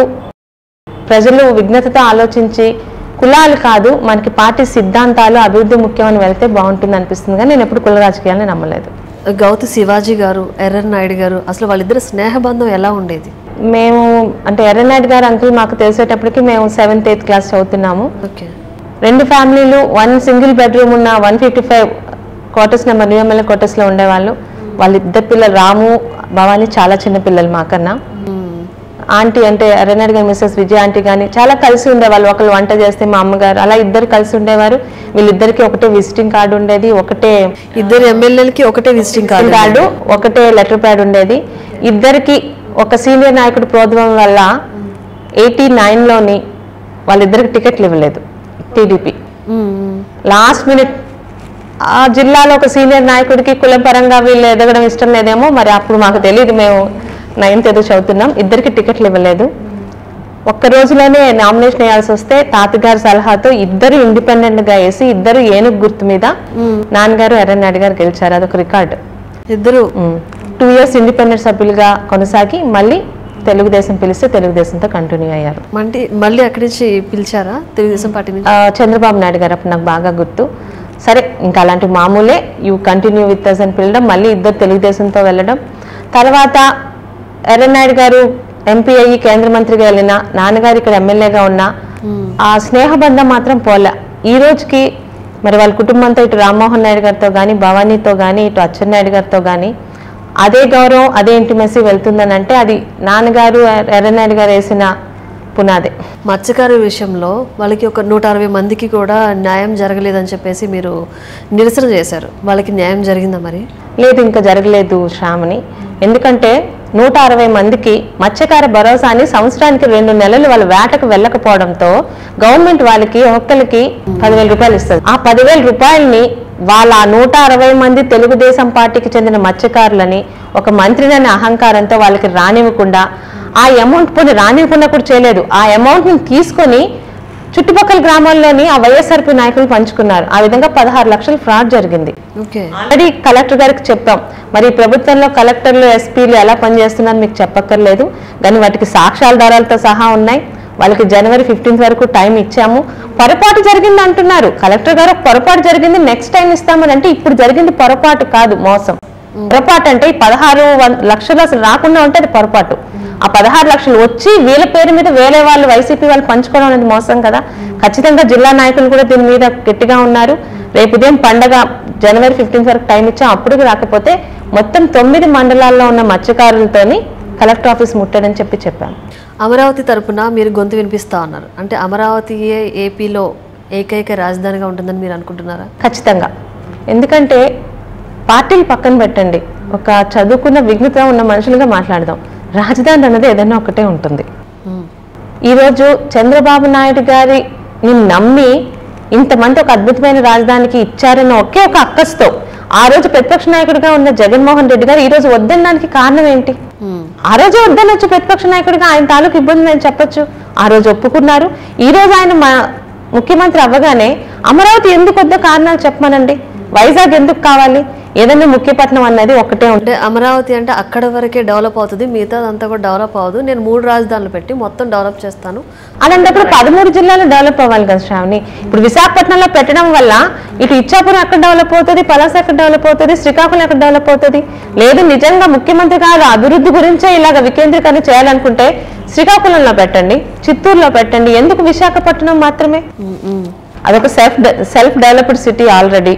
ప్రజలు విఘ్నతతో ఆలోచించి కులాలు కాదు మనకి పార్టీ సిద్ధాంతాలు అభివృద్ధి ముఖ్యమని వెళ్తే బాగుంటుంది అనిపిస్తుంది కానీ నేను ఎప్పుడు కుల రాజకీయాలను నమ్మలేదు గౌతు శివాజీ గారు ఎర్రన్ నాయుడు గారు అసలు వాళ్ళిద్దరు స్నేహబంధం ఎలా ఉండేది మేము అంటే ఎర్రనాయుడు గారు అంకుల్ మాకు తెలిసేటప్పటికి మేము సెవెంత్ ఎయిత్ క్లాస్ చదువుతున్నాము ఓకే రెండు ఫ్యామిలీలు వన్ సింగిల్ బెడ్రూమ్ ఉన్న one fifty five quarters number new MLA క్వార్టర్స్లో ఉండేవాళ్ళు వాళ్ళిద్దరు పిల్లలు రాము భవాని చాలా చిన్న పిల్లలు మాకన్నా ఉమ్, ఆంటీ అంటే ఎర్రనాయుడు గారి మిస్సెస్ విజయ ఆంటీ కానీ చాలా కలిసి ఉండేవాళ్ళు ఒకళ్ళు వంట చేస్తే మా అమ్మగారు అలా ఇద్దరు కలిసి ఉండేవారు వీళ్ళిద్దరికి ఒకటే విజిటింగ్ కార్డు ఉండేది ఒకటే ఇద్దరు ఎమ్మెల్యేలకి ఒకటే విజిటింగ్ కార్డు కార్డు ఒకటే లెటర్ ప్యాడ్ ఉండేది ఇద్దరికి ఒక సీనియర్ నాయకుడు ప్రోద్బలం వల్ల ఎయిటీ నైన్లోని వాళ్ళిద్దరికి టికెట్లు ఇవ్వలేదు టీడీపీ ఉమ్, లాస్ట్ మినిట్ ఆ జిల్లాలో ఒక సీనియర్ నాయకుడికి కులం పరంగా వీళ్ళు ఎదగడం ఇష్టం లేదేమో మరి అప్పుడు మాకు తెలియదు మేము నైన్త్ ఏదో చదువుతున్నాం ఇద్దరికి టికెట్లు ఇవ్వలేదు ఒక్క రోజులోనే నామినేషన్ వేయాల్సి వస్తే తాతగారి సలహాతో ఇద్దరు ఇండిపెండెంట్ గా వేసి ఇద్దరు ఏనుగు గుర్తు మీద నాన్నగారు ఎర్రనాయుడు గారు గెలిచారు అదొక రికార్డు ఇద్దరు టూ ఇయర్స్ ఇండిపెండెంట్ సభ్యులుగా కొనసాగి మళ్ళీ తెలుగుదేశం పిలిస్తే తెలుగుదేశంతో కంటిన్యూ అయ్యారు మంటి మళ్ళీ అక్కడి నుంచి పిలిచారా తెలుగుదేశం పార్టీ నుంచి ఆ, చంద్రబాబు నాయుడు గారు అప్పుడు నాకు బాగా గుర్తు సరే ఇంకా అలాంటి మామూలే యూ కంటిన్యూ విత్ అస్ అని పిలవడం మళ్ళీ ఇద్దరు తెలుగుదేశంతో వెళ్ళడం తర్వాత ఎర్రనాయుడు గారు ఎంపీ అయ్యి కేంద్ర మంత్రిగా వెళ్ళిన నాన్నగారు ఇక్కడ ఎమ్మెల్యేగా ఉన్నా ఆ స్నేహబంధం మాత్రం పోలే ఈ రోజుకి మరి వాళ్ళ కుటుంబంతో ఇటు రామ్మోహన్ నాయుడు గారితో కానీ భవానీతో కానీ ఇటు అచ్చెన్నాయుడు గారితో కానీ అదే గౌరవం అదే ఇంటిమెసి వెళ్తుందని అంటే అది నాన్నగారు ఎర్రనాయుడు గారు వేసిన పునాదే మత్స్యకారు విషయంలో వాళ్ళకి ఒక నూట అరవై మందికి కూడా న్యాయం జరగలేదని చెప్పేసి మీరు నిరసన చేశారు వాళ్ళకి న్యాయం జరిగిందా మరి లేదు ఇంకా జరగలేదు శ్రావణి ఎందుకంటే నూట అరవై మందికి మత్స్యకార భరోసాని సంవత్సరానికి రెండు నెలలు వాళ్ళ వేటకు వెళ్ళకపోవడంతో గవర్నమెంట్ వాళ్ళకి ఒక్కరికి పదివేల రూపాయలు ఇస్తుంది ఆ పదివేల రూపాయలని వాళ్ళ ఆ నూట అరవై మంది తెలుగుదేశం పార్టీకి చెందిన మత్స్యకారులని ఒక మంత్రిని అహంకారంతో వాళ్ళకి రానివ్వకుండా ఆ అమౌంట్ పోనీ రానివ్వకుండా కూడా చేయలేదు ఆ అమౌంట్ ని తీసుకొని చుట్టుపక్కల గ్రామాల్లోని ఆ వైఎస్ఆర్పీ నాయకులు పంచుకున్నారు ఆ విధంగా పదహారు లక్షలు ఫ్రాడ్ జరిగింది ఓకే ఆల్రెడీ కలెక్టర్ గారికి చెప్పాం మరి ఈ ప్రభుత్వంలో కలెక్టర్లు ఎస్పీలు ఎలా పనిచేస్తున్నారు మీకు చెప్పక్కర్లేదు కానీ వాటికి సాక్ష్యాధారాలతో సహా ఉన్నాయి వాళ్ళకి జనవరి ఫిఫ్టీన్త్ వరకు టైం ఇచ్చాము పొరపాటు జరిగింది అంటున్నారు కలెక్టర్ గారు పొరపాటు జరిగింది నెక్స్ట్ టైం ఇస్తామని అంటే ఇప్పుడు జరిగింది పొరపాటు కాదు మోసం పొరపాటు అంటే ఈ పదహారు వం- లక్షలు అసలు రాకుండా ఉంటే అది పొరపాటు ఆ పదహారు లక్షలు వచ్చి వీళ్ళ పేరు మీద వేరే వాళ్ళు వైసీపీ వాళ్ళు పంచుకోవడం అనేది మోసం కదా ఖచ్చితంగా జిల్లా నాయకులు కూడా దీని మీద గట్టిగా ఉన్నారు రేపు ఉదయం పండగ జనవరి ఫిఫ్టీన్త్ వరకు టైం ఇచ్చాం అప్పుడు రాకపోతే మొత్తం తొమ్మిది మండలాల్లో ఉన్న మత్స్యకారులతోని కలెక్టర్ ఆఫీస్ ముట్టాడని చెప్పి చెప్పాను అమరావతి తరపున మీరు గొంతు వినిపిస్తా ఉన్నారు అంటే అమరావతియే ఏపీలో ఏకైక రాజధానిగా ఉంటుందని మీరు అనుకుంటున్నారా ఖచ్చితంగా ఎందుకంటే పార్టీలు పక్కన పెట్టండి ఒక చదువుకున్న విఘ్నత ఉన్న మనుషులుగా మాట్లాడదాం రాజధాని అన్నది ఏదైనా ఒకటే ఉంటుంది ఈరోజు చంద్రబాబు నాయుడు గారిని నమ్మి ఇంతమంది ఒక అద్భుతమైన రాజధానికి ఇచ్చారన్న ఒకే ఒక అక్కస్తో ఆ రోజు ప్రతిపక్ష నాయకుడిగా ఉన్న జగన్మోహన్ రెడ్డి గారు ఈ రోజు వద్దనడానికి కారణం ఏంటి ఆ రోజు వద్దనొచ్చు ప్రతిపక్ష నాయకుడిగా ఆయన తాలూకు ఇబ్బంది నేను చెప్పొచ్చు ఆ రోజు ఒప్పుకున్నారు ఈ రోజు ఆయన మా- ముఖ్యమంత్రి అవ్వగానే అమరావతి ఎందుకు వద్ద కారణాలు చెప్పమనండి వైజాగ్ ఎందుకు కావాలి ఏదైనా ముఖ్యపట్నం అన్నది ఒకటే ఉంటుంది అంటే అమరావతి అంటే అక్కడ వరకే డెవలప్ అవుతుంది మిగతాదంతా కూడా డెవలప్ అవ్వదు నేను మూడు రాజధానులు పెట్టి మొత్తం డెవలప్ చేస్తాను అలాంటప్పుడు పదమూడు జిల్లాలు డెవలప్ అవ్వాలి కదా శ్రావణి ఇప్పుడు విశాఖపట్నంలో పెట్టడం వల్ల ఇటు ఇచ్చాపురం ఎక్కడ డెవలప్ అవుతుంది పలాస ఎక్కడ డెవలప్ అవుతుంది శ్రీకాకుళం ఎక్కడ డెవలప్ అవుతుంది లేదు నిజంగా ముఖ్యమంత్రి గారు అభివృద్ధి గురించే ఇలాగ వికేంద్రీకరణ చేయాలనుకుంటే శ్రీకాకుళంలో పెట్టండి చిత్తూరులో పెట్టండి ఎందుకు విశాఖపట్నం మాత్రమే అదొక self self developed city already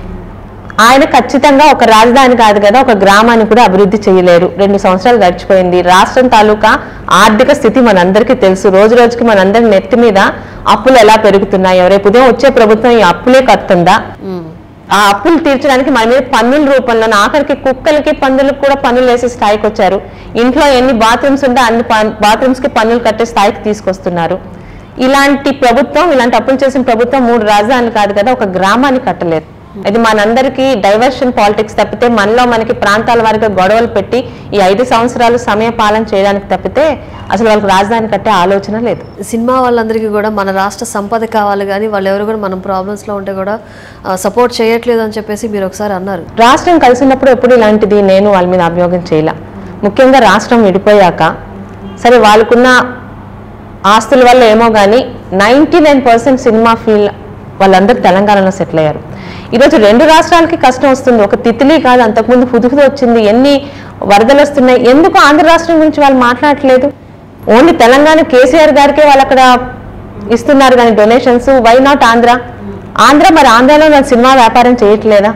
ఆయన ఖచ్చితంగా ఒక రాజధాని కాదు కదా ఒక గ్రామాన్ని కూడా అభివృద్ధి చేయలేరు రెండు సంవత్సరాలు గడిచిపోయింది రాష్ట్రం తాలూకా ఆర్థిక స్థితి మనందరికీ తెలుసు రోజు రోజుకి మనందరి నెత్తి మీద అప్పులు ఎలా పెరుగుతున్నాయో రేపు ఉదయం వచ్చే ప్రభుత్వం ఈ అప్పులే కడుతుందా ఆ అప్పులు తీర్చడానికి మన మీద పన్నుల రూపంలో ఆఖరికి కుక్కలకి పందులకు కూడా పన్నులు వేసే స్థాయికి వచ్చారు ఇంట్లో ఎన్ని బాత్రూమ్స్ ఉంటే అన్ని బాత్రూమ్స్ కి పన్నులు కట్టే స్థాయికి తీసుకొస్తున్నారు ఇలాంటి ప్రభుత్వం ఇలాంటి అప్పులు చేసిన ప్రభుత్వం మూడు రాజధానులు కాదు కదా ఒక గ్రామాన్ని కట్టలేదు ఇది మనందరికీ డైవర్షన్ పాలిటిక్స్ తప్పితే మనలో మనకి ప్రాంతాల వారిగా గొడవలు పెట్టి ఈ ఐదు సంవత్సరాలు సమయ పాలన చేయడానికి తప్పితే అసలు వాళ్ళకి రాజధాని కట్టే ఆలోచన లేదు సినిమా వాళ్ళందరికీ కూడా మన రాష్ట్ర సంపద కావాలి కానీ వాళ్ళు ఎవరు కూడా మనం ప్రాబ్లమ్స్లో ఉంటే కూడా సపోర్ట్ చేయట్లేదు అని చెప్పేసి మీరు ఒకసారి అన్నారు రాష్ట్రం కలిసినప్పుడు ఎప్పుడు ఇలాంటిది నేను వాళ్ళ మీద అభియోగం చేయలే ముఖ్యంగా రాష్ట్రం విడిపోయాక సరే వాళ్ళకున్న ఆస్తుల వల్ల ఏమో కానీ ninety nine percent cinema field వాళ్ళందరూ తెలంగాణలో సెటిల్ అయ్యారు ఈరోజు రెండు రాష్ట్రాలకి కష్టం వస్తుంది ఒక తిత్లీ కాదు అంతకుముందు హుదుహుదు వచ్చింది ఎన్ని వరదలు వస్తున్నాయి ఎందుకు ఆంధ్ర రాష్ట్రం గురించి వాళ్ళు మాట్లాడట్లేదు ఓన్లీ తెలంగాణ కేసీఆర్ గారికే వాళ్ళు అక్కడ ఇస్తున్నారు కానీ donations why not Andhra Andhra మరి ఆంధ్రాలో వాళ్ళు సినిమా వ్యాపారం చేయట్లేదా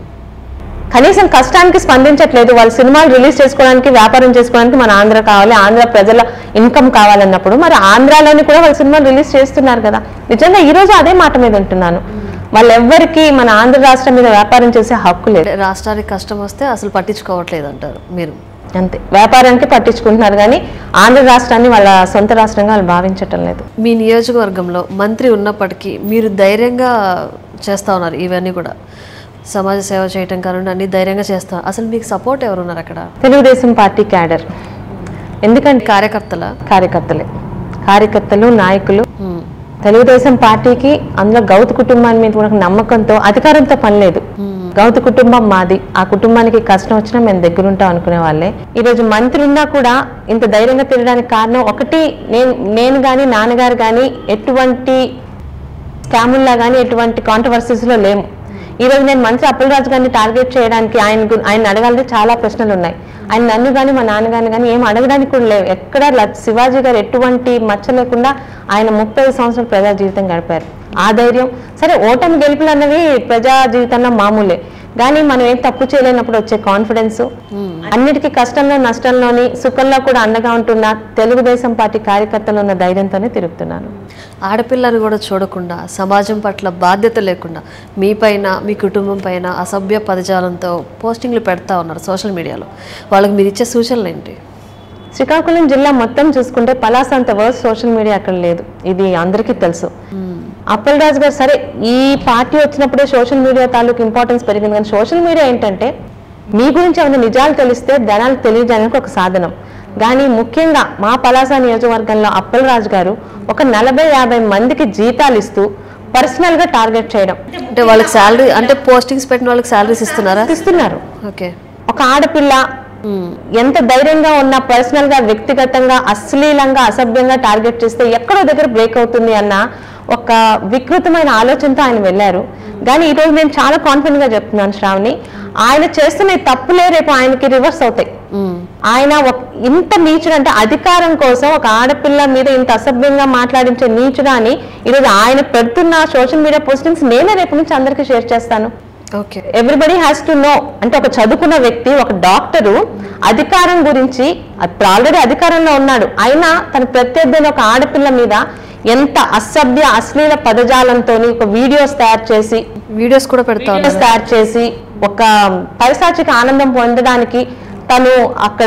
కనీసం కష్టానికి స్పందించట్లేదు వాళ్ళు సినిమాలు రిలీజ్ చేసుకోవడానికి వ్యాపారం చేసుకోవడానికి మన ఆంధ్ర కావాలి ఆంధ్ర ప్రజల ఇన్కమ్ కావాలన్నప్పుడు మరి ఆంధ్రాలోని కూడా వాళ్ళు సినిమాలు రిలీజ్ చేస్తున్నారు కదా నిజంగా ఈ రోజు అదే మాట మీద ఉంటున్నాను వాళ్ళెవ్వరికి మన ఆంధ్ర రాష్ట్రం మీద వ్యాపారం చేసే హక్కు లేదు అంటే రాష్ట్రానికి కష్టం వస్తే అసలు పట్టించుకోవట్లేదు అంటారు మీరు అంతే వ్యాపారానికి పట్టించుకుంటున్నారు కానీ ఆంధ్ర రాష్ట్రాన్ని వాళ్ళ సొంత రాష్ట్రంగా వాళ్ళు భావించటం లేదు మీ నియోజకవర్గంలో మంత్రి ఉన్నప్పటికీ మీరు ధైర్యంగా చేస్తా ఉన్నారు ఇవన్నీ కూడా సమాజ సేవ చేయటం కానివ్వండి అన్ని ధైర్యంగా చేస్తారు అసలు మీకు సపోర్ట్ ఎవరు ఉన్నారు అక్కడ తెలుగుదేశం పార్టీ క్యాడర్ ఎందుకంటే కార్యకర్తల కార్యకర్తలే కార్యకర్తలు నాయకులు తెలుగుదేశం పార్టీకి అందులో గౌత్ కుటుంబాన్ని మీద మనకు నమ్మకంతో అధికారంతో పని లేదు గౌత్ కుటుంబం మాది ఆ కుటుంబానికి కష్టం వచ్చినా మేము దగ్గరుంటాం అనుకునే వాళ్ళే ఈ రోజు మంత్రి ఉన్నా కూడా ఇంత ధైర్యంగా తిరగడానికి కారణం ఒకటి నేను నేను కానీ నాన్నగారు కానీ ఎటువంటి స్కాముల్లా కానీ ఎటువంటి కాంట్రవర్సీస్ లో లేము ఈ రోజు నేను మంత్రి అప్పలరాజు గారిని టార్గెట్ చేయడానికి ఆయన గు- ఆయన అడగాలంటే చాలా ప్రశ్నలు ఉన్నాయి ఆయన నన్ను కానీ మా నాన్నగారిని కానీ ఏం అడగడానికి కూడా లేవు ఎక్కడ ల- శివాజీ గారు ఎటువంటి మచ్చ లేకుండా ఆయన ముప్పై ఐదు సంవత్సరాలు ప్రజా జీవితం గడిపారు ఆ ధైర్యం సరే ఓటమి గెలుపులు అన్నవి ప్రజా జీవితంలో మామూలే కానీ మనం ఏం తప్పు చేయలేనప్పుడు వచ్చే కాన్ఫిడెన్స్ అన్నిటికీ కష్టంలో నష్టంలోని సుఖంలో కూడా అండగా ఉంటున్న తెలుగుదేశం పార్టీ కార్యకర్తలు ఉన్న ధైర్యంతోనే తిరుగుతున్నాను ఆడపిల్లని కూడా చూడకుండా సమాజం పట్ల బాధ్యత లేకుండా మీ పైన మీ కుటుంబం పైన అసభ్య పదజాలంతో పోస్టింగ్లు పెడతా ఉన్నారు సోషల్ మీడియాలో వాళ్ళకి మీరు ఇచ్చే సూచనలు ఏంటి శ్రీకాకుళం జిల్లా మొత్తం చూసుకుంటే పలాస అంత వర్స్ సోషల్ మీడియా అక్కడ లేదు ఇది అందరికీ తెలుసు అప్పల్ రాజు గారు సరే ఈ పార్టీ వచ్చినప్పుడే సోషల్ మీడియా తాలూకు ఇంపార్టెన్స్ పెరిగింది కానీ సోషల్ మీడియా ఏంటంటే మీ గురించి ఏమైనా నిజాలు తెలిస్తే జనాలకు తెలియజేయడానికి ఒక సాధనం కానీ ముఖ్యంగా మా పలాస నియోజకవర్గంలో అప్పల్ రాజు గారు ఒక నలభై యాభై మందికి జీతాలు ఇస్తూ పర్సనల్ గా టార్గెట్ చేయడం అంటే వాళ్ళకి శాలరీ అంటే పోస్టింగ్స్ పెట్టిన వాళ్ళకి శాలరీస్ ఇస్తున్నారా ఇస్తున్నారు ఓకే ఒక ఆడపిల్ల ఎంత ధైర్యంగా ఉన్నా పర్సనల్ గా వ్యక్తిగతంగా అశ్లీలంగా అసభ్యంగా టార్గెట్ చేస్తే ఎక్కడో దగ్గర బ్రేక్ అవుతుంది అన్న ఒక వికృతమైన ఆలోచనతో ఆయన వెళ్ళారు కానీ ఈ రోజు నేను చాలా కాన్ఫిడెంట్ గా చెప్తున్నాను శ్రావణి ఆయన చేస్తున్న ఈ తప్పులే రేపు ఆయనకి రివర్స్ అవుతాయి ఆయన ఒక- ఇంత నీచుడు అంటే అధికారం కోసం ఒక ఆడపిల్ల మీద ఇంత అసభ్యంగా మాట్లాడించే నీచుడా అని ఈరోజు ఆయన పెడుతున్న సోషల్ మీడియా పోస్టింగ్స్ నేనే రేపు నుంచి అందరికీ షేర్ చేస్తాను okay everybody has to know అంటే ఒక చదువుకున్న వ్యక్తి ఒక డాక్టరు అధికారం గురించి ఇప్పుడు ఆల్రెడీ అధికారంలో ఉన్నాడు అయినా తన ప్రత్యర్థిని ఒక ఆడపిల్ల మీద ఎంత అసభ్య అశ్లీల పదజాలంతో ఒక వీడియోస్ తయారు చేసి వీడియోస్ కూడా పెడతా వీడియోస్ ఉన్నారు తయారు చేసి ఒక పైశాచిక ఆనందం పొందడానికి తను అక్కడ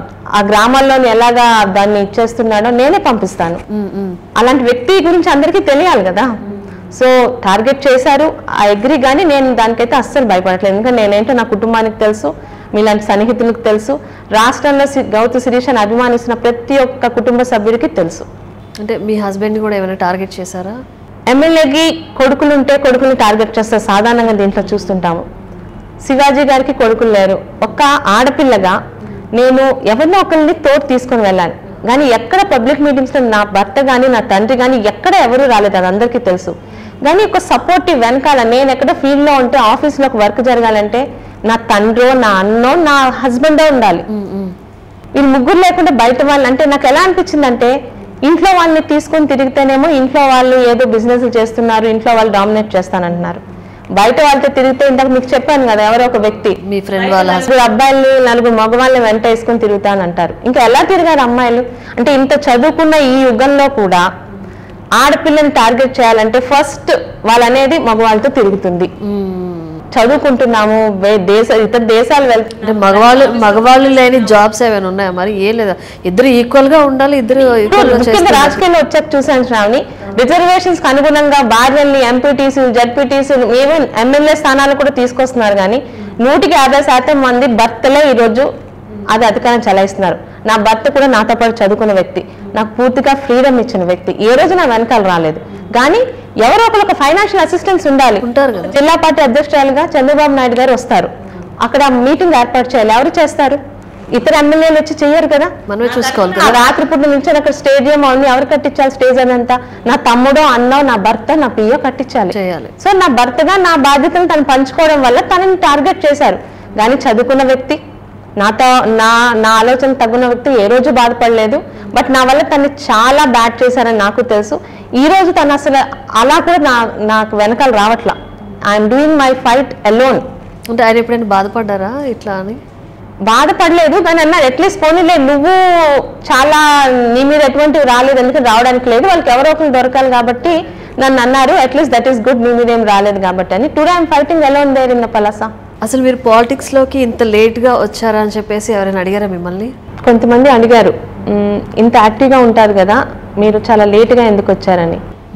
ఆ గ్రామాల్లోని ఎలాగా దాన్ని ఇచ్చేస్తున్నాడో నేనే పంపిస్తాను ఉమ్, ఉమ్. అలాంటి వ్యక్తి గురించి అందరికీ తెలియాలి కదా సో టార్గెట్ చేశారు ఆ అగ్రి కానీ నేను దానికైతే అస్సలు భయపడట్లేదు ఎందుకంటే నేనేంటో నా కుటుంబానికి తెలుసు మీలాంటి సన్నిహితులకు తెలుసు రాష్ట్రంలో సి- గౌతు శిరీషని అభిమానిస్తున్న ప్రతి ఒక్క కుటుంబ సభ్యుడికి తెలుసు అంటే మీ హస్బెండ్ కూడా ఏమైనా టార్గెట్ చేశారా ఎమ్మెల్యేకి కొడుకులు ఉంటే కొడుకుని టార్గెట్ చేస్తే సాధారణంగా దీంట్లో చూస్తుంటాము శివాజీ గారికి కొడుకులు లేరు ఒక్క ఆడపిల్లగా నేను ఎవరినో ఒకరిని తోడు తీసుకొని వెళ్ళాను కానీ ఎక్కడ పబ్లిక్ మీటింగ్స్లో నా భర్త కానీ నా తండ్రి కానీ ఎక్కడ ఎవరు రాలేదు అది అందరికీ తెలుసు కానీ ఒక సపోర్టివ్ వెనకాల నేను ఎక్కడ ఫీల్డ్లో ఉంటే ఆఫీస్లో ఒక వర్క్ జరగాలంటే నా తండ్రో నా అన్నో నా హస్బెండో ఉండాలి వీళ్ళు ముగ్గురు లేకుండా బయట వాళ్ళు అంటే నాకు ఎలా అనిపించిందంటే ఇంట్లో వాళ్ళని తీసుకొని తిరిగితేనేమో ఇంట్లో వాళ్ళు ఏదో బిజినెస్ చేస్తున్నారు ఇంట్లో వాళ్ళు డామినేట్ చేస్తానంటున్నారు బయట వాళ్ళతో తిరిగితే ఇందాక మీకు చెప్పాను కదా ఎవరో ఒక వ్యక్తి మీ ఫ్రెండ్ వాళ్ళ husband- నలుగురు అబ్బాయిల్ని నలుగురు మగవాళ్ళని వెంట వేసుకొని తిరుగుతానంటారు ఇంకా ఎలా తిరిగారు అమ్మాయిలు అంటే ఇంత చదువుకున్న ఈ యుగంలో కూడా ఆడపిల్లని టార్గెట్ చేయాలంటే ఫస్ట్ వాళ్ళనేది మగవాళ్ళతో తిరుగుతుంది చదువుకుంటున్నాము వే- దేశ ఇతర దేశాలు వెళ్తే అంటే మగవాళ్ళు మగవాళ్ళు లేని జాబ్స్ ఏమైనా ఉన్నాయా మరి ఏం లేదా ఇద్దరు ఈక్వల్ గా ఉండాలి ఇద్దరు ఈక్వల్ గా ముఖ్యంగా చేస్తారు రాజకీయాల్లో వచ్చాక చూసాను శ్రావణి రిజర్వేషన్స్ కి అనుగుణంగా భార్యల్ని ఎంపీటీసీ జడ్పీటీసీ ఈవెన్ ఎమ్మెల్యే స్థానాలు కూడా తీసుకొస్తున్నారు కానీ నూటికి యాభై శాతం మంది భర్తలే ఈ రోజు అది అధికారం చలాయిస్తున్నారు నా భర్త కూడా నాతో పాటు చదువుకున్న వ్యక్తి నాకు పూర్తిగా ఫ్రీడమ్ ఇచ్చిన వ్యక్తి ఏ రోజు నా వెనకాల రాలేదు కానీ ఎవరో ఒకరు ఒక ఫైనాన్షియల్ అసిస్టెన్స్ ఉండాలి ఉంటారు కదా. జిల్లా పార్టీ అధ్యక్షురాలుగా చంద్రబాబు నాయుడు గారు వస్తారు అక్కడ మీటింగ్ ఏర్పాటు చేయాలి ఎవరు చేస్తారు ఇతర ఎమ్మెల్యేలు వచ్చి చెయ్యరు కదా మనమే చూసుకోవాలి ఆ కదా రాత్రి పూట నుంచి అక్కడ స్టేడియం ఉంది ఎవరు కట్టించాలి స్టేజ్ అదంతా నా తమ్ముడో అన్నో నా భర్త నా పియ్యో కట్టించాలి చేయాలి సో నా భర్తగా నా బాధ్యతను తను పంచుకోవడం వల్ల తనని టార్గెట్ చేశారు కానీ చదువుకున్న వ్యక్తి నాతో నా నా ఆలోచన తగ్గున్న వ్యక్తి ఏ రోజు బాధపడలేదు బట్ నా వల్ల తను చాలా బ్యాడ్ చేశారని నాకు తెలుసు ఈ రోజు తను అసలు అలా కూడా నా నాకు వెనకాల రావట్లా I'm doing my fight alone అంటే ఆయన ఎప్పుడైనా బాధపడ్డారా ఇట్లా అని బాధపడలేదు కానీ అన్నారు అట్లీస్ట్ పోనీలే నువ్వు చాలా నీ మీద ఎటువంటివి రాలేదు ఎందుకంటే రావడానికి లేదు వాళ్ళకి ఎవరో ఒకరు దొరకాలి కాబట్టి నన్ను అన్నారు అట్లీస్ట్ దట్ ఈస్ గుడ్ నీ మీద ఏం రాలేదు కాబట్టి అని టుడే ఐమ్ ఫైటింగ్ ఎలా ఉంది ఇన్ పలాస అసలు మీరు పాలిటిక్స్ లోకి ఇంత లేట్ గా వచ్చారా అని చెప్పేసి ఎవరైనా అడిగారా మిమ్మల్ని కొంతమంది అడిగారు "మ్, ఇంత యాక్టివ్గా ఉంటారు కదా మీరు చాలా లేట్గా ఎందుకు వచ్చారని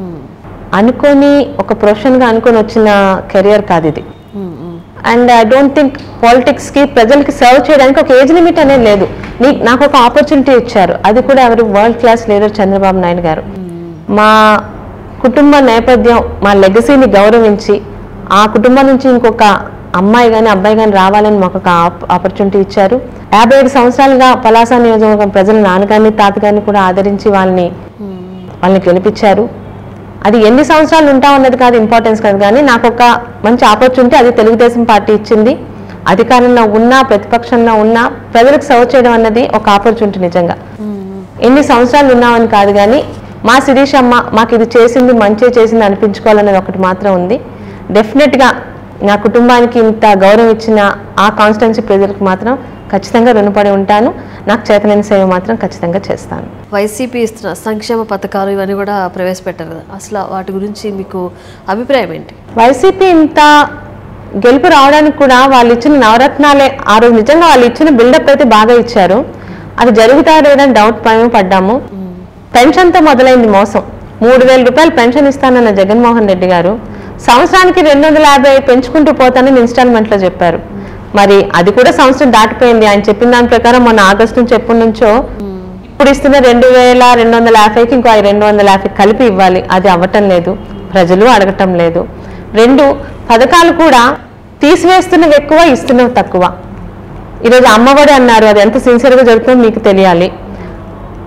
అనుకొని ఒక ప్రొఫెషన్గా అనుకొని వచ్చిన కెరియర్ కాదు ఇది అండ్ ఐ డోంట్ థింక్ పాలిటిక్స్కి ప్రజలకి సర్వ్ చేయడానికి ఒక ఏజ్ లిమిట్ అనేది లేదు నీ నాకు ఒక ఆపర్చునిటీ ఇచ్చారు అది కూడా ఎవరు world class leader Chandrababu Naidu గారు మా కుటుంబ నేపథ్యం మా లెగసీని గౌరవించి ఆ కుటుంబం నుంచి ఇంకొక అమ్మాయి కానీ అబ్బాయి కానీ రావాలని మాకు ఒక ఆపర్చునిటీ ఇచ్చారు యాభై ఏడు సంవత్సరాలుగా పలాస నియోజకవర్గం ప్రజలు నాన్నగారిని తాతగారిని కూడా ఆదరించి వాళ్ళని వాళ్ళని గెలిపించారు అది ఎన్ని సంవత్సరాలు ఉంటామన్నది కాదు ఇంపార్టెన్స్ కాదు కానీ నాకు ఒక మంచి ఆపర్చునిటీ అది తెలుగుదేశం పార్టీ ఇచ్చింది అధికారంలో ఉన్నా ప్రతిపక్షంలో ఉన్నా ప్రజలకు సర్వ్ చేయడం అన్నది ఒక ఆపర్చునిటీ నిజంగా ఎన్ని సంవత్సరాలు ఉన్నామని కాదు కానీ మా శిరీష్ అమ్మ మాకు ఇది చేసింది మంచి చేసింది అనిపించుకోవాలనేది ఒకటి మాత్రం ఉంది డెఫినెట్గా నా కుటుంబానికి ఇంత గౌరవం ఇచ్చిన ఆ కాన్స్టిట్యున్సీ ప్రజలకు మాత్రం ఖచ్చితంగా రుణపడి ఉంటాను నాకు చేతనైన సేవ మాత్రం ఖచ్చితంగా చేస్తాను వైసీపీ ఇస్తున్న సంక్షేమ పథకాలు ఇవన్నీ కూడా ప్రవేశపెట్టారు కదా అసలు వాటి గురించి మీకు అభిప్రాయం ఏంటి వైసీపీ ఇంత గెలుపు రావడానికి కూడా వాళ్ళు ఇచ్చిన నవరత్నాలే ఆ రోజు నిజంగా వాళ్ళు ఇచ్చిన బిల్డప్ అయితే బాగా ఇచ్చారు అది జరుగుతారు లేదని డౌట్ మేము పడ్డాము పెన్షన్తో మొదలైంది మోసం మూడు వేల రూపాయలు పెన్షన్ ఇస్తానన్న జగన్మోహన్ రెడ్డి గారు సంవత్సరానికి రెండు వందల యాభై పెంచుకుంటూ పోతానని ఇన్స్టాల్మెంట్లో చెప్పారు మరి అది కూడా సంవత్సరం దాటిపోయింది ఆయన చెప్పిన దాని ప్రకారం మొన్న ఆగస్టు నుంచి ఎప్పటి నుంచో ఇప్పుడు ఇస్తున్న రెండు వేల రెండు వందల యాభైకి ఇంకో రెండు వందల యాభై కలిపి ఇవ్వాలి అది అవ్వటం లేదు ప్రజలు అడగటం లేదు రెండు పథకాలు కూడా తీసివేస్తున్నవి ఎక్కువ ఇస్తున్నవి తక్కువ ఈరోజు అమ్మఒడి అన్నారు అది ఎంత సిన్సియర్గా జరుగుతుందో మీకు తెలియాలి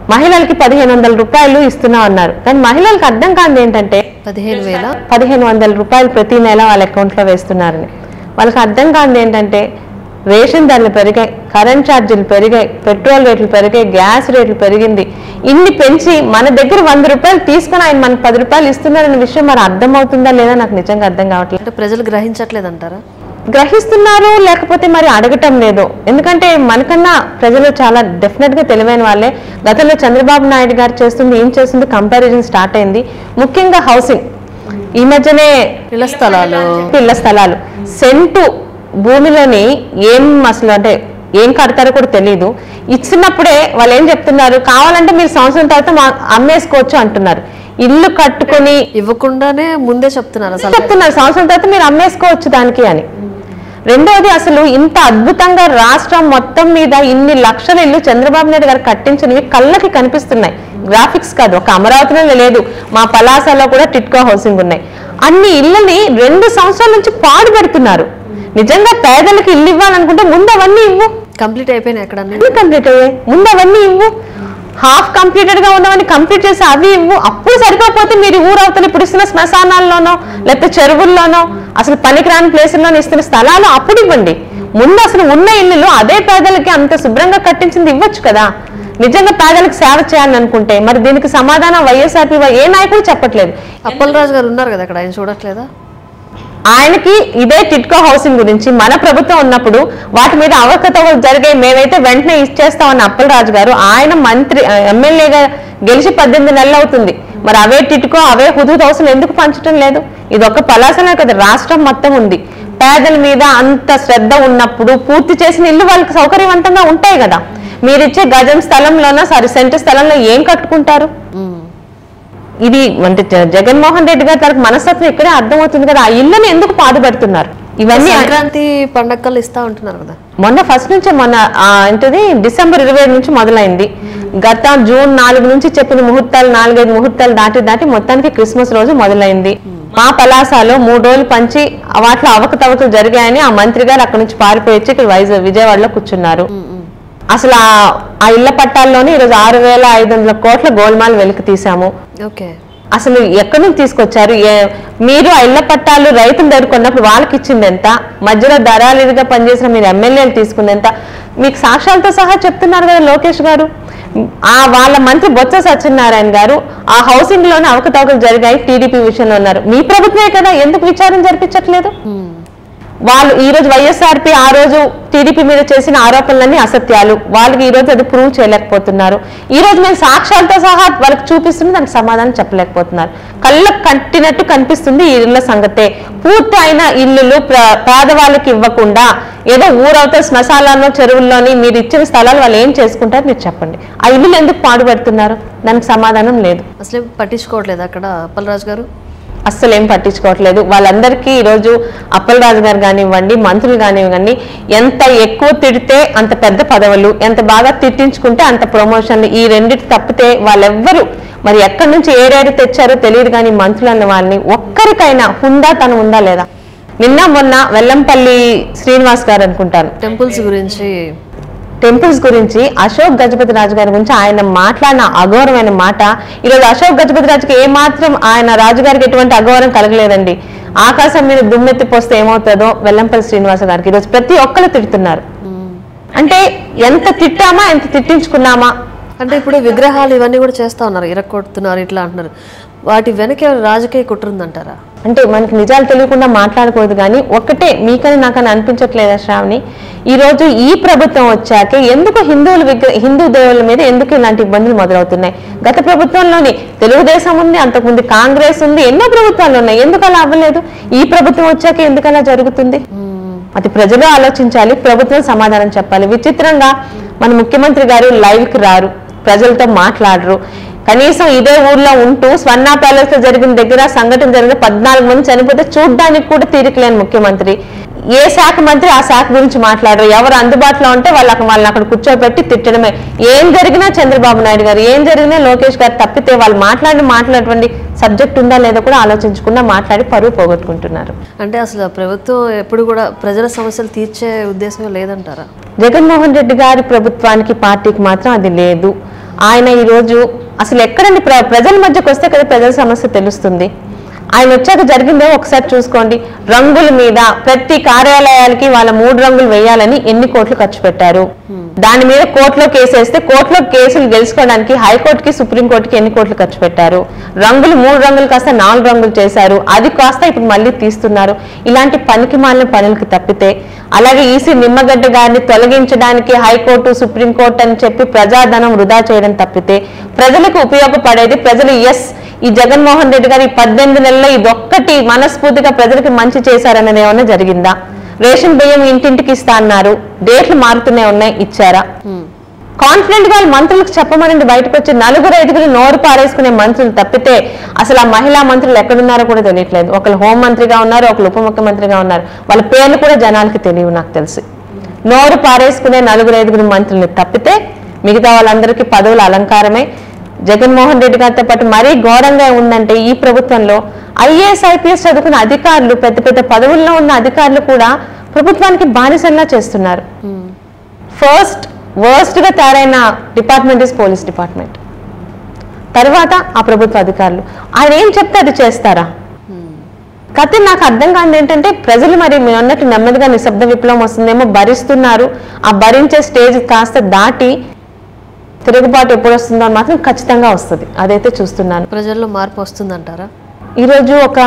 మహిళలకి పదిహేను వందల రూపాయలు ఇస్తున్నాం అన్నారు కానీ మహిళలకు అర్థం కాదు ఏంటంటే పదిహేను వేల పదిహేను వందల రూపాయలు ప్రతి నెల వాళ్ళ అకౌంట్లో వేస్తున్నారని వాళ్ళకి అర్థం కాదు ఏంటంటే రేషన్ ధరలు పెరిగాయి కరెంట్ ఛార్జీలు పెరిగాయి పెట్రోల్ రేట్లు పెరిగాయి గ్యాస్ రేట్లు పెరిగింది ఇన్ని పెంచి మన దగ్గర వంద రూపాయలు తీసుకొని ఆయన మనకు పది రూపాయలు ఇస్తున్నారనే విషయం మరి అర్థం అవుతుందా లేదా నాకు నిజంగా అర్థం కావట్లేదు అంటే ప్రజలు గ్రహించట్లేదంటారా గ్రహిస్తున్నారు లేకపోతే మరి అడగటం లేదు ఎందుకంటే మనకన్నా ప్రజలు చాలా డెఫినెట్ గా తెలివైన వాళ్ళే గతంలో చంద్రబాబు నాయుడు గారు చేస్తుంది ఏం చేస్తుంది కంపారిజన్ స్టార్ట్ అయింది ముఖ్యంగా హౌసింగ్ ఈ మధ్యనే ఇళ్ల స్థలాలు ఇళ్ల స్థలాలు సెంటు భూమిలోని ఏం అసలు అంటే ఏం కడతారో కూడా తెలియదు ఇచ్చినప్పుడే వాళ్ళు ఏం చెప్తున్నారు కావాలంటే మీరు సంవత్సరం తర్వాత మా అమ్మేసుకోవచ్చు అంటున్నారు ఇల్లు కట్టుకొని ఇవ్వకుండానే ముందే చెప్తున్నారు అసలు చెప్తున్నారు సంవత్సరం తర్వాత మీరు అమ్మేసుకోవచ్చు దానికి అని రెండోది అసలు ఇంత అద్భుతంగా రాష్ట్రం మొత్తం మీద ఇన్ని లక్షల ఇల్లు చంద్రబాబు నాయుడు గారు కట్టించినవి కళ్ళకి కనిపిస్తున్నాయి గ్రాఫిక్స్ కాదు ఒక అమరావతిలో లేదు మా పలాసలో కూడా టిట్కో హౌసింగ్ ఉన్నాయి అన్ని ఇళ్ళని రెండు సంవత్సరాల నుంచి పాడు పెడుతున్నారు నిజంగా పేదలకు ఇల్లు ఇవ్వాలనుకుంటే ముందు అవన్నీ ఇవ్వు కంప్లీట్ అయిపోయినాయి ఎక్కడ అన్ని కంప్లీట్ అయ్యాయి ముందు అవన్నీ ఇవ్వు హాఫ్ కంప్లీటెడ్ గా ఉన్నవన్నీ కంప్లీట్ చేసి అవి ఇవ్వు అప్పుడు సరిపోతే మీరు ఊరవతలు ఇప్పుడు ఇస్తున్న శ్మశానాల్లోనో లేకపోతే చెరువుల్లోనో అసలు పనికిరాని ప్లేసుల్లోనో ఇస్తున్న స్థలాలు అప్పుడు ఇవ్వండి ముందు అసలు ఉన్న ఇల్లులు అదే పేదలకి అంత శుభ్రంగా కట్టించింది ఇవ్వచ్చు కదా నిజంగా పేదలకు సేవ చేయాలని అనుకుంటే మరి దీనికి సమాధానం వైఎస్ఆర్పీ ఏ నాయకుడు చెప్పట్లేదు అప్పలరాజు గారు ఉన్నారు కదా అక్కడ ఆయన చూడట్లేదా ఆయనకి ఇదే టిట్కో హౌసింగ్ గురించి మన ప్రభుత్వం ఉన్నప్పుడు వాటి మీద అవకతవకలు జరిగాయి మేమైతే వెంటనే ఇచ్చేస్తామన్న అప్పలరాజు గారు ఆయన మంత్రి ఆ, ఎమ్మెల్యేగా గెలిచి పద్దెనిమిది నెలలు అవుతుంది మరి అవే టిట్కో అవే హుదూద్ హౌస్లు ఎందుకు పంచడం లేదు ఇది ఒక పలాసనే కదా రాష్ట్రం మొత్తం ఉంది పేదల మీద అంత శ్రద్ధ ఉన్నప్పుడు పూర్తి చేసిన ఇల్లు వాళ్ళకి సౌకర్యవంతంగా ఉంటాయి కదా మీరిచ్చే గజం స్థలంలోనో సారీ సెంటు స్థలంలో ఏం కట్టుకుంటారు ఇది అంటే జ- జగన్మోహన్ రెడ్డి గారి తనకు మనస్తత్వం ఇక్కడే అర్థమవుతుంది కదా ఆ ఇళ్ళని ఎందుకు పాడుపెడుతున్నారు ఇవన్నీ సంక్రాంతి పండగలు ఇస్తా ఉంటున్నారు కదా మొన్న ఫస్ట్ నుంచి మొన్న ఆ, ఏంటిది డిసెంబర్ ఇరవై నుంచి మొదలైంది గత జూన్ నాలుగు నుంచి చెప్పిన ముహూర్తాలు నాలుగైదు ముహూర్తాలు దాటి దాటి మొత్తానికి క్రిస్మస్ రోజు మొదలైంది మా పలాసాలో మూడు రోజులు పంచి వాటిలో అవకతవకలు జరిగాయని ఆ మంత్రి గారు అక్కడ నుంచి పారిపోయి వచ్చి ఇక్కడ వైజాగ్ విజయవాడలో కూర్చున్నారు అసలు ఆ- ఆ ఇళ్ల పట్టాల్లోనే ఈరోజు ఆరు వేల ఐదు వందల కోట్ల గోల్మాల్ వెలికి తీసాము ఓకే అసలు ఎక్కడి నుంచి తీసుకొచ్చారు ఏ- మీరు ఆ ఇళ్ల పట్టాలు రైతుల దగ్గర కొన్నప్పుడు వాళ్ళకి ఇచ్చింది ఎంత మధ్యలో దళాలీలుగా పనిచేసిన మీరు ఎమ్మెల్యేలు తీసుకుంది ఎంత మీకు సాక్ష్యాలతో సహా చెప్తున్నారు కదా లోకేష్ గారు ఆ వాళ్ళ మంత్రి బొత్స సత్యనారాయణ గారు ఆ హౌసింగ్ లోనే అవకతవకలు జరిగాయి టీడీపీ విషయంలో ఉన్నారు మీ ప్రభుత్వమే కదా ఎందుకు విచారణ జరిపించట్లేదు వాళ్ళు ఈ రోజు వైఎస్ఆర్పీ ఆ రోజు టీడీపీ మీద చేసిన ఆరోపణలన్నీ అసత్యాలు వాళ్ళకి ఈ రోజు అది ప్రూవ్ చేయలేకపోతున్నారు ఈ రోజు మేము సాక్ష్యాలతో సహా వాళ్ళకి చూపిస్తుంది దానికి సమాధానం చెప్పలేకపోతున్నారు కళ్ళకు కట్టినట్టు కనిపిస్తుంది ఈ ఇళ్ళ సంగతే పూర్తి అయిన ఇల్లులు ప్ర- పేదవాళ్ళకి ఇవ్వకుండా ఏదో ఊరవతల శ్మశాలలో చెరువుల్లోని మీరు ఇచ్చిన స్థలాలు వాళ్ళు ఏం చేసుకుంటారు మీరు చెప్పండి ఆ ఇల్లులు ఎందుకు పాడుపెడుతున్నారు దానికి సమాధానం లేదు అసలు పట్టించుకోవట్లేదు అక్కడ అప్పలరాజు గారు అస్సలు ఏం పట్టించుకోవట్లేదు వాళ్ళందరికీ ఈరోజు అప్పలరాజు గారు కానివ్వండి మంత్రులు కానివ్వండి ఎంత ఎక్కువ తిడితే అంత పెద్ద పదవులు ఎంత బాగా తిట్టించుకుంటే అంత ప్రమోషన్లు ఈ రెండిటి తప్పితే వాళ్ళెవ్వరు మరి ఎక్కడి నుంచి ఏరేడు తెచ్చారో తెలియదు కానీ మంత్రులు అన్న వాళ్ళని ఒక్కరికైనా హుందా తను ఉందా లేదా నిన్న మొన్న వెల్లంపల్లి శ్రీనివాస్ గారు అనుకుంటాను టెంపుల్స్ గురించి టెంపుల్స్ గురించి అశోక్ గజపతి రాజు గారి గురించి ఆయన మాట్లాడిన అగౌరవమైన మాట ఈరోజు అశోక్ గజపతి రాజుకి ఏ మాత్రం ఆయన రాజుగారికి ఎటువంటి అగౌరవం కలగలేదండి ఆకాశం మీద దుమ్మెత్తి పోస్తే ఏమవుతుందో వెల్లంపల్లి శ్రీనివాస గారికి ఈరోజు ప్రతి ఒక్కరు తిడుతున్నారు అంటే ఎంత తిట్టామా ఎంత తిట్టించుకున్నామా అంటే ఇప్పుడు విగ్రహాలు ఇవన్నీ కూడా చేస్తా ఉన్నారు ఇరక్కొడుతున్నారు ఇట్లా అంటున్నారు వాటి వెనక ఏమైనా రాజకీయ కుట్ర ఉందంటారా అంటే మనకి నిజాలు తెలియకుండా మాట్లాడకూడదు కానీ ఒక్కటే మీకని నాకని అనిపించట్లేదా శ్రావణి ఈ రోజు ఈ ప్రభుత్వం వచ్చాక ఎందుకు హిందువుల విగ్ర హిందూ దేవుళ్ళ మీద ఎందుకు ఇలాంటి ఇబ్బందులు మొదలవుతున్నాయి గత ప్రభుత్వంలోని తెలుగుదేశం ఉంది అంతకుముందు కాంగ్రెస్ ఉంది ఎన్నో ప్రభుత్వాలు ఉన్నాయి ఎందుకు అలా అవ్వలేదు ఈ ప్రభుత్వం వచ్చాక ఎందుకు అలా జరుగుతుంది అది ప్రజలు ఆలోచించాలి ప్రభుత్వం సమాధానం చెప్పాలి విచిత్రంగా మన ముఖ్యమంత్రి గారు లైవ్ కి రారు ప్రజలతో మాట్లాడరు కనీసం ఇదే ఊర్లో ఉంటూ స్వర్ణ ప్యాలెస్ లో జరిగిన దగ్గర సంఘటన జరిగిన పద్నాలుగు మంది చనిపోతే చూడ్డానికి కూడా తీరికలేని ముఖ్యమంత్రి ఏ శాఖ మంత్రి ఆ శాఖ గురించి మాట్లాడరు ఎవరు అందుబాటులో ఉంటే వాళ్ళకి వాళ్ళని అక్కడ కూర్చోబెట్టి తిట్టడమే ఏం జరిగినా చంద్రబాబు నాయుడు గారు ఏం జరిగినా లోకేష్ గారు తప్పితే వాళ్ళు మాట్లాడి మాట్లాడేటువంటి సబ్జెక్ట్ ఉందా లేదో కూడా ఆలోచించకుండా మాట్లాడి పరువు పోగొట్టుకుంటున్నారు అంటే అసలు ప్రభుత్వం ఎప్పుడు కూడా ప్రజల సమస్యలు తీర్చే ఉద్దేశమే లేదంటారా జగన్మోహన్ రెడ్డి గారి ప్రభుత్వానికి పార్టీకి మాత్రం అది లేదు ఆయన ఈరోజు అసలు ఎక్కడండి ప్ర ప్రజల మధ్యకి వస్తే కదా ప్రజల సమస్య తెలుస్తుంది ఆయన వచ్చాక జరిగిందో ఒకసారి చూసుకోండి రంగుల మీద ప్రతి కార్యాలయాలకి వాళ్ళ మూడు రంగులు వేయాలని ఎన్ని కోట్లు ఖర్చు పెట్టారు దాని మీద కోర్టులో కేసు వేస్తే కోర్టులో కేసులు గెలుచుకోవడానికి హైకోర్టుకి సుప్రీంకోర్టుకి ఎన్ని కోట్లు ఖర్చు పెట్టారు రంగులు మూడు రంగులు కాస్త నాలుగు రంగులు చేశారు అది కాస్త ఇప్పుడు మళ్ళీ తీస్తున్నారు ఇలాంటి పనికి మాలిన పనులకి తప్పితే అలాగే ఈసీ నిమ్మగడ్డ గారిని తొలగించడానికి హైకోర్టు సుప్రీంకోర్టు అని చెప్పి ప్రజాధనం వృధా చేయడం తప్పితే ప్రజలకు ఉపయోగపడేది ప్రజలు ఎస్ ఈ జగన్మోహన్ రెడ్డి గారు ఈ పద్దెనిమిది నెలల్లో ఇదొక్కటి మనస్ఫూర్తిగా ప్రజలకు మంచి చేశారన్నది ఏమన్నా జరిగిందా రేషన్ బియ్యం ఇంటింటికి ఇస్తా అన్నారు డేట్లు మారుతూనే ఉన్నాయి ఇచ్చారా కాన్ఫిడెంట్ గా వాళ్ళ మంత్రులకు చెప్పమనండి బయటకు వచ్చి నలుగురు ఐదుగురు నోరు పారేసుకునే మంత్రులు తప్పితే అసలు ఆ మహిళా మంత్రులు ఎక్కడున్నారో కూడా తెలియట్లేదు ఒకళ్ళు హోం మంత్రిగా ఉన్నారు ఒకళ్ళు ఉప ముఖ్యమంత్రిగా ఉన్నారు వాళ్ళ పేర్లు కూడా జనాలకి తెలియవు నాకు తెలిసి నోరు పారేసుకునే నలుగురు ఐదుగురు మంత్రుల్ని తప్పితే మిగతా వాళ్ళందరికీ పదవుల అలంకారమే జగన్మోహన్ రెడ్డి గారితో పాటు మరీ ఘోరంగా ఉందంటే ఈ ప్రభుత్వంలో ఐఏఎస్ ఐపీఎస్ చదువుకున్న అధికారులు పెద్ద పెద్ద పదవుల్లో ఉన్న అధికారులు కూడా ప్రభుత్వానికి బానిసల్లా చేస్తున్నారు ఫస్ట్ వర్స్ట్ గా తయారైన డిపార్ట్మెంట్ ఇస్ పోలీస్ డిపార్ట్మెంట్ తర్వాత ఆ ప్రభుత్వ అధికారులు ఆయన ఏం చెప్తే అది చేస్తారా కథ నాకు అర్థం కాదు ఏంటంటే ప్రజలు మరి మీరు అన్నట్టు నెమ్మదిగా నిశ్శబ్ద విప్లవం వస్తుందేమో భరిస్తున్నారు ఆ భరించే స్టేజ్ కాస్త దాటి తిరుగుబాటు ఎప్పుడు వస్తుందో అని మాత్రం ఖచ్చితంగా వస్తుంది అదైతే చూస్తున్నాను ప్రజల్లో మార్పు వస్తుందంటారా ఈరోజు ఒక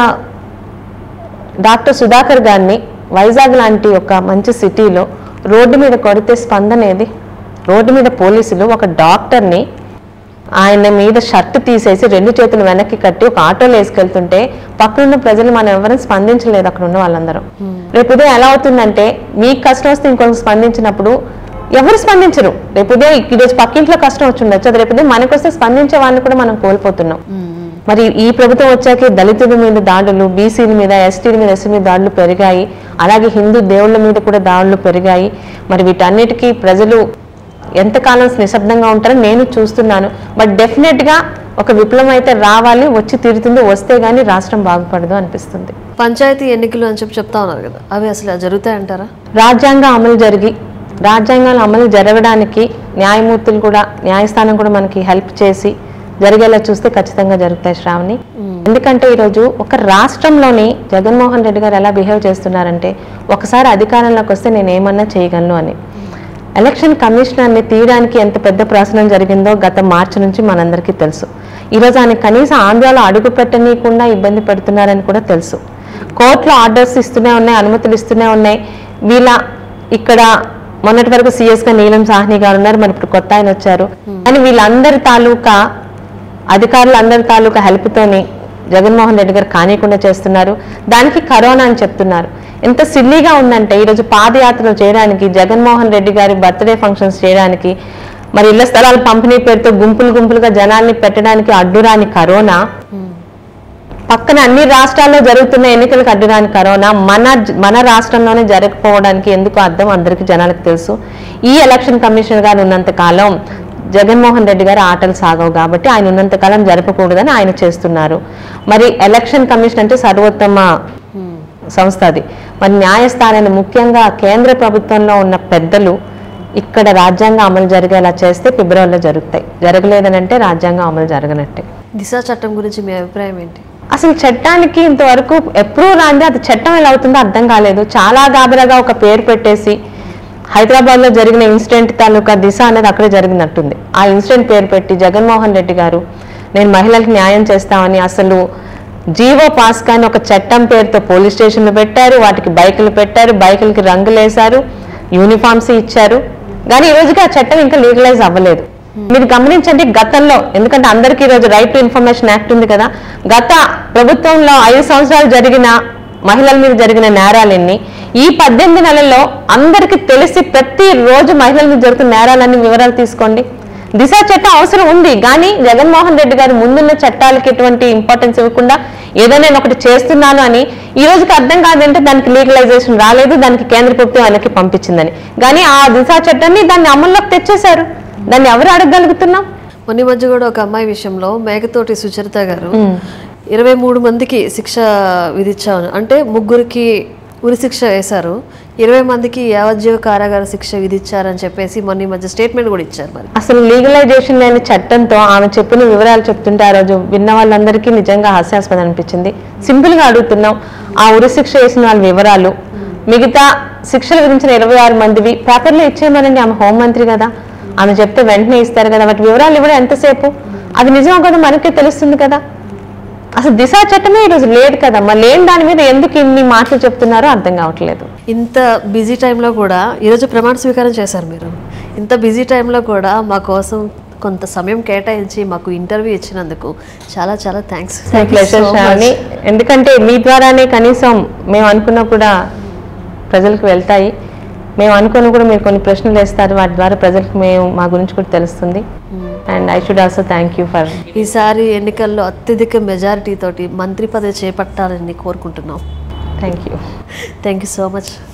డాక్టర్ సుధాకర్ గారిని వైజాగ్ లాంటి ఒక మంచి సిటీలో రోడ్డు మీద కొడితే స్పందన ఏది రోడ్డు మీద పోలీసులు ఒక డాక్టర్ని ఆయన మీద షర్ట్ తీసేసి రెండు చేతులు వెనక్కి కట్టి ఒక ఆటోలో వేసుకెళ్తుంటే పక్కనున్న ప్రజలు మనం ఎవరైనా స్పందించలేదు అక్కడ ఉన్న వాళ్ళందరూ రేపు ఉదయం ఎలా అవుతుందంటే మీకు కష్టం వస్తే ఇంకొకరు స్పందించినప్పుడు ఎవరు స్పందించరు రేపు ఉదయం ఈరోజు పక్కింట్లో కష్టం వచ్చి ఉండొచ్చు అది రేపు ఉదయం మనకు వస్తే స్పందించే వాళ్ళని కూడా మనం కోల్పోతున్నాం మరి ఈ ప్రభుత్వం వచ్చాక దళితుల మీద దాడులు బీసీల మీద ఎస్టీల మీద ఎస్సీ మీద దాడులు పెరిగాయి అలాగే హిందూ దేవుళ్ళ మీద కూడా దాడులు పెరిగాయి మరి వీటన్నిటికీ ప్రజలు ఎంతకాలం నిశ్శబ్దంగా ఉంటారని నేను చూస్తున్నాను బట్ డెఫినెట్గా ఒక విప్లవం అయితే రావాలి వచ్చి తీరుతుంది వస్తే గానీ రాష్ట్రం బాగుపడదు అనిపిస్తుంది పంచాయతీ ఎన్నికలు అని చెప్పి చెప్తా ఉన్నారు కదా అవి అసలు జరుగుతాయంటారా రాజ్యాంగ అమలు జరిగి రాజ్యాంగాలు అమలు జరగడానికి న్యాయమూర్తులు కూడా న్యాయస్థానం కూడా మనకి హెల్ప్ చేసి జరిగేలా చూస్తే ఖచ్చితంగా జరుగుతాయి శ్రావణి ఎందుకంటే ఈరోజు ఒక రాష్ట్రంలోని జగన్మోహన్ రెడ్డి గారు ఎలా బిహేవ్ చేస్తున్నారంటే ఒకసారి అధికారంలోకి వస్తే నేను ఏమన్నా చేయగలను అని ఎలక్షన్ కమిషనర్ని తీయడానికి ఎంత పెద్ద ప్రశ్న జరిగిందో గత మార్చి నుంచి మనందరికీ తెలుసు ఈరోజు ఆయన కనీసం ఆంధ్రాలో అడుగు పెట్టనీయకుండా ఇబ్బంది పెడుతున్నారని కూడా తెలుసు కోర్టులో ఆర్డర్స్ ఇస్తూనే ఉన్నాయి అనుమతులు ఇస్తూనే ఉన్నాయి వీళ్ళ ఇక్కడ మొన్నటి వరకు సీఎస్ గా నీలం సాహ్ని గారు ఉన్నారు మరి ఇప్పుడు కొత్త ఆయన వచ్చారు కానీ వీళ్ళందరి తాలూకా అధికారులందరి తాలూకా హెల్ప్తోని జగన్మోహన్ రెడ్డి గారు కానీయకుండా చేస్తున్నారు దానికి కరోనా అని చెప్తున్నారు ఎంత సిల్లీగా ఉందంటే ఈరోజు పాదయాత్రలు చేయడానికి జగన్మోహన్ రెడ్డి గారి బర్త్డే ఫంక్షన్స్ చేయడానికి మరి ఇళ్ల స్థలాల పంపిణీ పేరుతో గుంపులు గుంపులుగా జనాల్ని పెట్టడానికి అడ్డురాని కరోనా పక్కన అన్ని రాష్ట్రాల్లో జరుగుతున్న ఎన్నికలకు అడ్డురాని కరోనా మన మన రాష్ట్రంలోనే జరగకపోవడానికి ఎందుకు అర్థం అందరికీ జనాలకు తెలుసు ఈ ఎలక్షన్ కమిషనర్ గారు ఉన్నంత కాలం జగన్మోహన్ రెడ్డి గారు ఆటలు సాగవు కాబట్టి ఆయన ఉన్నంత కాలం జరపకూడదని ఆయన చేస్తున్నారు మరి ఎలక్షన్ కమిషన్ అంటే సర్వోత్తమ సంస్థ అది మరి న్యాయస్థానాన్ని ముఖ్యంగా కేంద్ర ప్రభుత్వంలో ఉన్న పెద్దలు ఇక్కడ రాజ్యాంగం అమలు జరిగేలా చేస్తే ఫిబ్రవరిలో జరుగుతాయి జరగలేదనంటే రాజ్యాంగం అమలు జరగనట్టే దిశ చట్టం గురించి మీ అభిప్రాయం ఏంటి అసలు చట్టానికి ఇంతవరకు ఎప్పుడూ రాంది అది చట్టం ఎలా అవుతుందో అర్థం కాలేదు చాలా గాబరాగా ఒక పేరు పెట్టేసి హైదరాబాద్లో జరిగిన ఇన్సిడెంట్ తాలూకా దిశ అనేది అక్కడే జరిగినట్టుంది ఆ ఇన్సిడెంట్ పేరు పెట్టి జగన్మోహన్ రెడ్డి గారు నేను మహిళలకు న్యాయం చేస్తామని అసలు జీవో పాస్ కానీ ఒక చట్టం పేరుతో పోలీస్ స్టేషన్లు పెట్టారు వాటికి బైకులు పెట్టారు బైకులకి రంగులేశారు యూనిఫామ్స్ ఇచ్చారు కానీ ఈ రోజుకి ఆ చట్టం ఇంకా లీగలైజ్ అవ్వలేదు మీరు గమనించండి గతంలో ఎందుకంటే అందరికీ ఈరోజు రైట్ టు ఇన్ఫర్మేషన్ యాక్ట్ ఉంది కదా గత ప్రభుత్వంలో ఐదు సంవత్సరాలు జరిగిన మహిళల మీద జరిగిన నేరాలన్నీ ఈ పద్దెనిమిది నెలల్లో అందరికీ తెలిసి ప్రతి రోజు మహిళల మీద జరుగుతున్న నేరాలన్నీ వివరాలు తీసుకోండి దిశ చట్టం అవసరం ఉంది కానీ జగన్మోహన్ రెడ్డి గారు ముందున్న చట్టాలకి ఎటువంటి ఇంపార్టెన్స్ ఇవ్వకుండా ఏదో నేను ఒకటి చేస్తున్నాను అని ఈ రోజుకి అర్థం కాదంటే దానికి లీగలైజేషన్ రాలేదు దానికి కేంద్ర ప్రభుత్వం వెనక్కి పంపించిందని కానీ ఆ దిశ చట్టాన్ని దాన్ని అమల్లోకి తెచ్చేశారు దాన్ని ఎవరు అడగగలుగుతున్నాం మొన్న ఈ మధ్య కూడా ఒక అమ్మాయి విషయంలో మేకతోటి సుచరిత గారు ఇరవై మూడు మందికి శిక్ష విధించాను అంటే ముగ్గురికి ఉరి శిక్ష వేశారు ఇరవై మందికి యావజ్జీవ కారాగార శిక్ష విధించారని చెప్పేసి మొన్న ఈ మధ్య స్టేట్మెంట్ కూడా ఇచ్చారు మరి అసలు లీగలైజేషన్ లేని చట్టంతో ఆమె చెప్పిన వివరాలు చెప్తుంటే ఆ రోజు విన్న వాళ్ళందరికీ నిజంగా హాస్యాస్పదం అనిపించింది సింపుల్ గా అడుగుతున్నాం ఆ ఉరి శిక్ష వేసిన వాళ్ళ వివరాలు మిగతా శిక్షలు విధించిన ఇరవై ఆరు మందివి పేపర్లో ఇచ్చేయమనండి ఆమె హోంమంత్రి కదా ఆమె చెప్తే వెంటనే ఇస్తారు కదా వాటి వివరాలు ఇవ్వడం ఎంతసేపు అది నిజం కదా మనకే తెలుస్తుంది కదా అసలు దిశ చట్టమే ఈరోజు లేదు కదా మరి లేని దాని మీద ఎందుకు ఇన్ని మాటలు చెప్తున్నారో అర్థం కావట్లేదు ఇంత బిజీ టైంలో కూడా ఈరోజు ప్రమాణ స్వీకారం చేశారు మీరు ఇంత బిజీ టైంలో కూడా మా కోసం కొంత సమయం కేటాయించి మాకు ఇంటర్వ్యూ ఇచ్చినందుకు చాలా చాలా థ్యాంక్స్ ప్లెజర్ శ్రావణి ఎందుకంటే మీ ద్వారానే కనీసం మేము అనుకున్న కూడా ప్రజలకు వెళ్తాయి మేము అనుకున్న కూడా మీరు కొన్ని ప్రశ్నలు వేస్తారు వాటి ద్వారా ప్రజలకు మేము మా గురించి కూడా తెలుస్తుంది and I should also thank you for ఈసారి ఎన్నికల్లో అత్యధిక మెజారిటీ తోటి మంత్రి పదవి చేపట్టాలని కోరుకుంటున్నాం thank you thank you so much